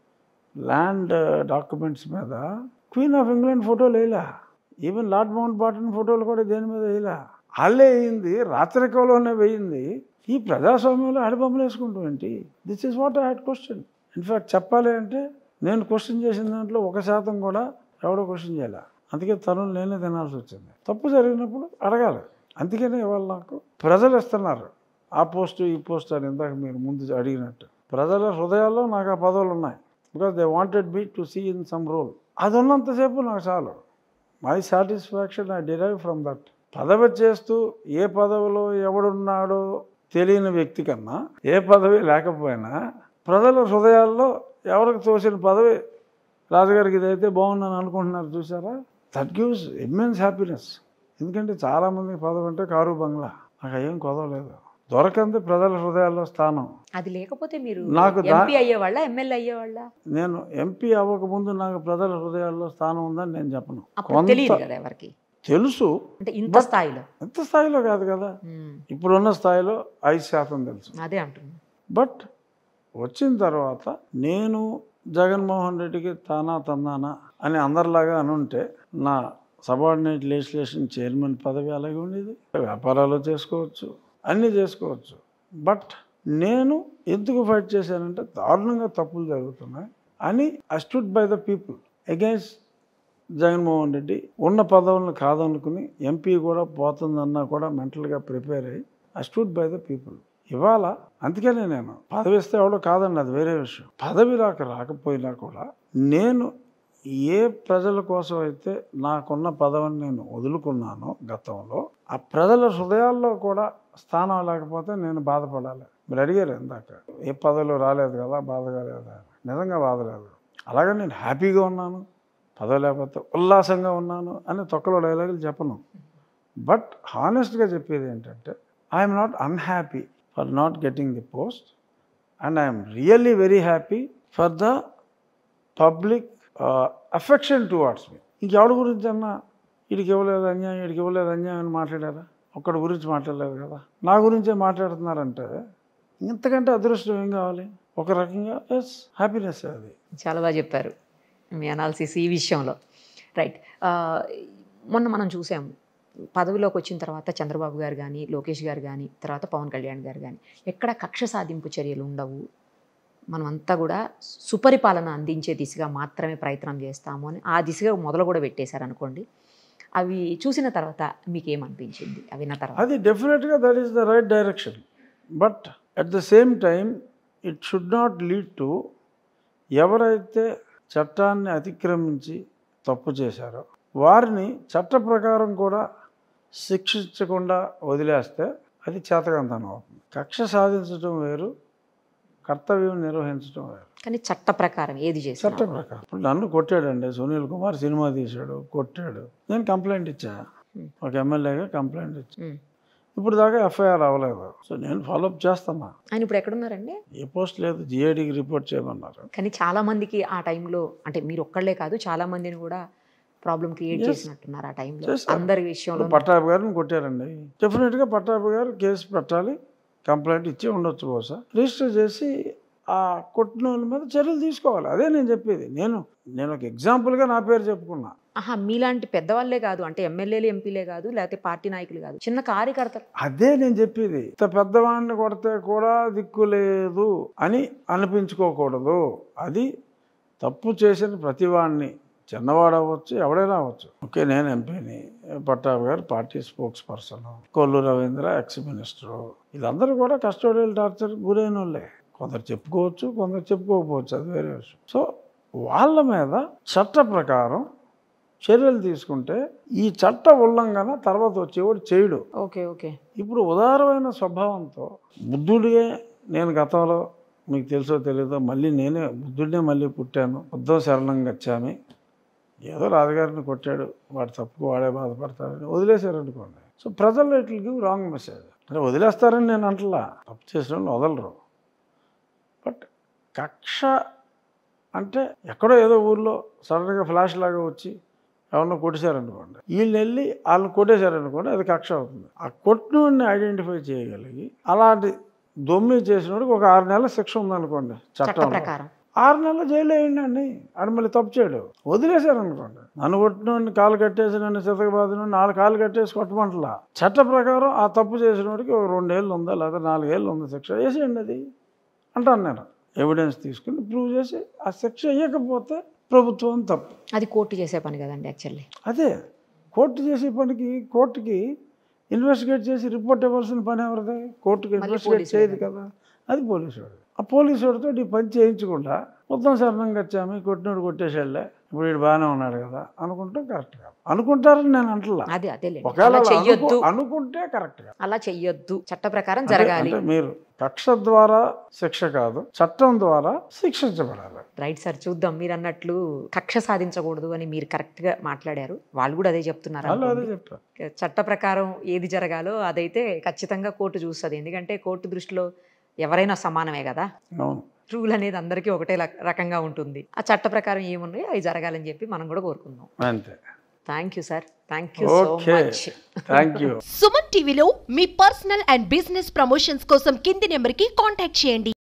S3: ల్యాండ్ డాక్యుమెంట్స్ మీద క్వీన్ ఆఫ్ ఇంగ్లాండ్ ఫోటోలు వేయలే ఈవెన్ లార్డ్ మౌంట్ బాటన్ ఫోటోలు కూడా దేని మీద వేయలే వాళ్ళే వేయింది రాత్రికంలోనే వేయింది ఈ ప్రజాస్వామ్యంలో ఆడబొమ్మలు వేసుకుంటాం ఏంటి this is what I had question in fact చెప్పాలి అంటే నేను క్వశ్చన్ చేసిన దాంట్లో ఒక శాతం కూడా ఎవడో క్వశ్చన్ చేయలే అందుకే తనులు నేనే తినాల్సి వచ్చింది తప్పు జరిగినప్పుడు అడగాలి అందుకనే ఇవాళ నాకు ప్రజలు ఇస్తున్నారు ఆ పోస్టు ఈ పోస్ట్ అని ఇందాక మీరు ముందు అడిగినట్టు ప్రజల హృదయాల్లో నాకు ఆ పదవులు ఉన్నాయి because they wanted me to see in some role అది ఉన్నంతసేపు నాకు చాలు my satisfaction I derive from that పదవి చేస్తూ ఏ పదవిలో ఎవడున్నాడో తెలియని వ్యక్తి కన్నా ఏ పదవి లేకపోయినా ప్రజల హృదయాల్లో ఎవరికి తోసిన పదవి రాజుగారికి ఇదైతే బాగుందని అనుకుంటున్నారు చూసారా దట్ గివ్స్ ఇమ్మెన్స్ హ్యాపీనెస్ ఎందుకంటే చాలామందికి పదవి అంటే కారు బంగ్లా నాకు ఏం కొదవలేదు దొరకంది ప్రజల హృదయాల్లో స్థానం
S2: అది లేకపోతే మీరు
S3: నాకు దా-
S2: ఎంపీ అయ్యేవాళ్ళ ఎమ్మెల్యే అయ్యేవాళ్ళ
S3: నేను ఎంపీ అవ్వకముందు నాకు ప్రజల హృదయాల్లో స్థానం ఉందని నేను చెప్పను
S2: అప్పుడు తెలియదు కదా ఎవరికి
S3: తెలుసు
S2: అంటే ఇంత స్థాయిలో
S3: ఎంత స్థాయిలో కాదు కదా
S2: హ్మ్.
S3: ఇప్పుడున్న స్థాయిలో ఐదు శాతం తెలుసు
S2: అదే అంటున్నా
S3: బట్ వచ్చిన తర్వాత నేను జగన్మోహన్ రెడ్డికి తానా తందానా అని అందరిలాగా అనుంటే నా సబార్డినేట్ లెజిస్లేషన్ చైర్మన్ పదవి అలాగే ఉండేది వ్యాపారాలు చేసుకోవచ్చు అన్నీ చేసుకోవచ్చు బట్ నేను ఎందుకు ఫైట్ చేశానంటే దారుణంగా తప్పులు జరుగుతున్నాయి అని I stood by the people against Jaganmohan Reddy ఉన్న పదవులను కాదనుకుని ఎంపీ కూడా పోతుందన్నా కూడా మెంటల్గా ప్రిపేర్ అయ్యి I stood by the people ఇవాళ అందుకనే నేను పదవి ఇస్తే ఎవడో కాదండి అది వేరే విషయం పదవి రాక రాకపోయినా కూడా నేను ఏ ప్రజల కోసం అయితే నాకున్న పదవిని నేను వదులుకున్నానో గతంలో ఆ ప్రజల హృదయాల్లో కూడా స్థానం లేకపోతే నేను బాధపడాలి మీరు అడిగారు ఇందాక ఏ పదవిలో రాలేదు కదా బాధగా లేదా నిజంగా బాధ లేదు అలాగే నేను హ్యాపీగా ఉన్నాను పదవి లేకపోతే ఉల్లాసంగా ఉన్నాను అని తొక్కలో డైలాగులు చెప్పను బట్ హానెస్ట్గా చెప్పేది ఏంటంటే I'm not unhappy for not getting the post and I'm really very happy for the public affection towards me ఇంకెవడి గురించి అన్నా వీడికి ఇవ్వలేదు అన్యాయం వీడికి ఇవ్వలేదు అన్యాయం అని మాట్లాడారా ఒక్కడి గురించి మాట్లాడలేదు కదా నా గురించే మాట్లాడుతున్నారంటే ఇంతకంటే అదృష్టం ఏం కావాలి ఒక రకంగా ఎస్ హ్యాపీనెస్ అది
S2: చాలా బాగా చెప్పారు మీ అనాలిసిస్ ఈ విషయంలో రైట్ మొన్న మనం చూసాము పదవిలోకి వచ్చిన తర్వాత చంద్రబాబు గారు కానీ లోకేష్ గారు కానీ తర్వాత పవన్ కళ్యాణ్ గారు కానీ ఎక్కడ కక్ష సాధింపు చర్యలు ఉండవు మనమంతా కూడా సుపరిపాలన అందించే దిశగా మాత్రమే ప్రయత్నం చేస్తాము అని ఆ దిశగా మొదలు కూడా పెట్టేశారు అనుకోండి అవి చూసిన తర్వాత మీకేమనిపించింది అవి విన్న తర్వాత
S3: అది డెఫినెట్గా that is the right direction but at the same time it should not lead to ఎవరైతే చట్టాన్ని అతిక్రమించి తప్పు చేశారో వారిని చట్ట ప్రకారం కూడా శిక్షించకుండా వదిలేస్తే అది చేతకంతనం అవుతుంది కక్ష సాధించడం వేరు కర్తవ్యం నిర్వహించడం వేరు
S2: కానీ చట్ట ప్రకారం ఏది చేశారు
S3: చట్ట ప్రకారం ఇప్పుడు నన్ను కొట్టాడండి సునీల్ కుమార్ సినిమా తీశాడు కొట్టాడు నేను కంప్లైంట్ ఇచ్చా ఒక ఎమ్మెల్యేగా కంప్లైంట్ ఇచ్చా ఇప్పుడు దాకా ఎఫ్ఐఆర్ అవ్వలేదు సో నేను ఫాలోఅప్ చేస్తున్నా
S2: ఆయన ఇప్పుడు ఎక్కడున్నారండి
S3: ఏ పోస్ట్ లేదు జిఐడికి రిపోర్ట్ చేయమన్నారు
S2: కానీ చాలా మందికి ఆ టైంలో అంటే మీరు ఒక్కళ్ళే కాదు చాలా మందిని కూడా ప్రాబ్లం క్రియేట్ చేసినట్టున్నారు ఆ టైంలో
S3: చేశారు.
S2: అందరి విషయంలో
S3: ఇప్పుడు పట్టాభి గారిని కొట్టారండి డెఫినెట్గా పట్టాభి గారు కేసు పెట్టాలి కంప్లైంట్ ఇచ్చి ఉండొచ్చు బహుశా రిజిస్టర్ చేసి ఆ కొట్టిన వాళ్ళ మీద చర్యలు తీసుకోవాలి అదే నేను చెప్పేది నేను నేను ఒక ఎగ్జాంపుల్గా నా పేరు చెప్పుకున్నా
S2: ఆహా మీలాంటి పెద్దవాళ్ళే కాదు అంటే ఎమ్మెల్యేలు ఎంపీలే కాదు లేకపోతే పార్టీ నాయకులు కాదు చిన్న కార్యకర్త
S3: అదే నేను చెప్పేది ఇంత పెద్దవాడిని కొడితే కూడా దిక్కు లేదు అని అనిపించుకోకూడదు అది తప్పు చేసిన ప్రతివాడిని చిన్నవాడు అవ్వచ్చు ఎవడైనా అవ్వచ్చు ఓకే నేను ఎంపీని Pattabhi garu party spokesperson Kollu Ravindra ex minister వీళ్ళందరూ కూడా కస్టోడియల్ టార్చర్ గురైన వాళ్ళే కొందరు చెప్పుకోవచ్చు కొందరు చెప్పుకోకపోవచ్చు అది వేరే విషయం సో వాళ్ళ మీద చట్ట ప్రకారం చర్యలు తీసుకుంటే ఈ చట్ట ఉల్లంఘన తర్వాత వచ్చేవాడు చేయడు
S2: ఓకే ఓకే
S3: ఇప్పుడు ఉదారమైన స్వభావంతో బుద్ధుడిగే నేను గతంలో మీకు తెలుసో తెలియదో మళ్ళీ నేనే బుద్ధుడినే మళ్ళీ పుట్టాను బుద్ధం శరణం గచ్చామి ఏదో రాజుగారిని కొట్టాడు వాడు తప్పుకు వాడే బాధపడతారని వదిలేశారనుకోండి సో ప్రజల్లో ఇట్ గివ్ రాంగ్ మెసేజ్ అంటే వదిలేస్తారని నేను అంటలా తప్పు చేసిన వాళ్ళు వదలరు బట్ కక్ష అంటే ఎక్కడో ఏదో ఊర్లో సడన్గా ఫ్లాష్ లాగా వచ్చి ఎవరినో కొట్టేశారనుకోండి వీళ్ళు వెళ్ళి వాళ్ళని కొట్టేశారనుకోండి అది కక్ష అవుతుంది ఆ కొట్టినోడిని ఐడెంటిఫై చేయగలిగి అలాంటి దొమ్మి చేసినోడికి ఒక ఆరు నెలల శిక్ష ఉందనుకోండి
S2: చట్ట
S3: చట్టం
S2: ప్రకారం
S3: ఆరు నెలలు జైలు వేయండి ఆడు మళ్ళీ తప్పు చేయడు వదిలేశారనుకోండి నన్ను కొట్టినోడిని కాలు కట్టేసి నన్ను చితకబాదిన నాలుగు కాలు కట్టేసి కొట్టమంటలా చట్ట ప్రకారం ఆ తప్పు చేసినోడికి ఒక రెండేళ్ళు ఉందా లేదా నాలుగేళ్ళు ఉందా శిక్ష వేసేయండి అది అంటాను నేను ఎవిడెన్స్ తీసుకుని ప్రూవ్ చేసి ఆ శిక్ష వేయకపోతే ప్రభుత్వం తప్పు
S2: అది కోర్టు చేసే పని కదండి యాక్చువల్లీ
S3: అదే కోర్టు చేసే పనికి కోర్టుకి ఇన్వెస్టిగేట్ చేసి రిపోర్ట్ ఇవ్వాల్సిన పని ఎవరిది కోర్టుకి ఇన్వెస్టిగేట్
S2: పోలీసు
S3: చేయదు కదా అది పోలీసు వాడు ఆ పోలీసు వాడితో ఈ పని చేయించకుండా మొత్తం శరణం వచ్చాము కొట్టినోడు కొట్టేసాడులే ఇప్పుడు వీడు బాగానే ఉన్నాడు కదా అనుకుంటాం కరెక్ట్ కాదు అనుకుంటారని నేను అంటలా
S2: అదే అదేలే
S3: ఒకవేళ
S2: అలా
S3: అలా
S2: చెయ్యొద్దు
S3: అనుకు- అనుకుంటే కరెక్ట్ కాదు
S2: అలా చెయ్యొద్దు చట్ట ప్రకారం
S3: అంటే-
S2: జరగాలి
S3: అంటే మీరు కక్ష ద్వారా శిక్ష కాదు చట్టం ద్వారా శిక్షించబడాలి
S2: రైట్ సార్ చూద్దాం మీరు అన్నట్లు కక్ష సాధించకూడదు అని మీరు కరెక్ట్ గా మాట్లాడారు వాళ్ళు కూడా అదే చెప్తున్నారు
S3: వాళ్ళు అదే
S2: అనుకోండి.
S3: చెప్పారు
S2: చట్ట ప్రకారం ఏది జరగాలో అదైతే ఖచ్చితంగా కోర్టు చూస్తుంది ఎందుకంటే కోర్టు దృష్టిలో ఎవరైనా సమానమే కదా
S3: అవును
S2: రూల్ అనేది అందరికీ ఒకటే లక్- రకంగా ఉంటుంది ఆ చట్ట ప్రకారం ఏమున్నాయో అవి జరగాలని చెప్పి మనం కూడా కోరుకుందాం
S3: అంతే
S2: thank you sir thank you so
S3: okay
S2: much
S3: thank you
S1: Suman టీవీలో మీ పర్సనల్ అండ్ బిజినెస్ ప్రమోషన్స్ కోసం కింది నెంబర్కి కాంటాక్ట్ చేయండి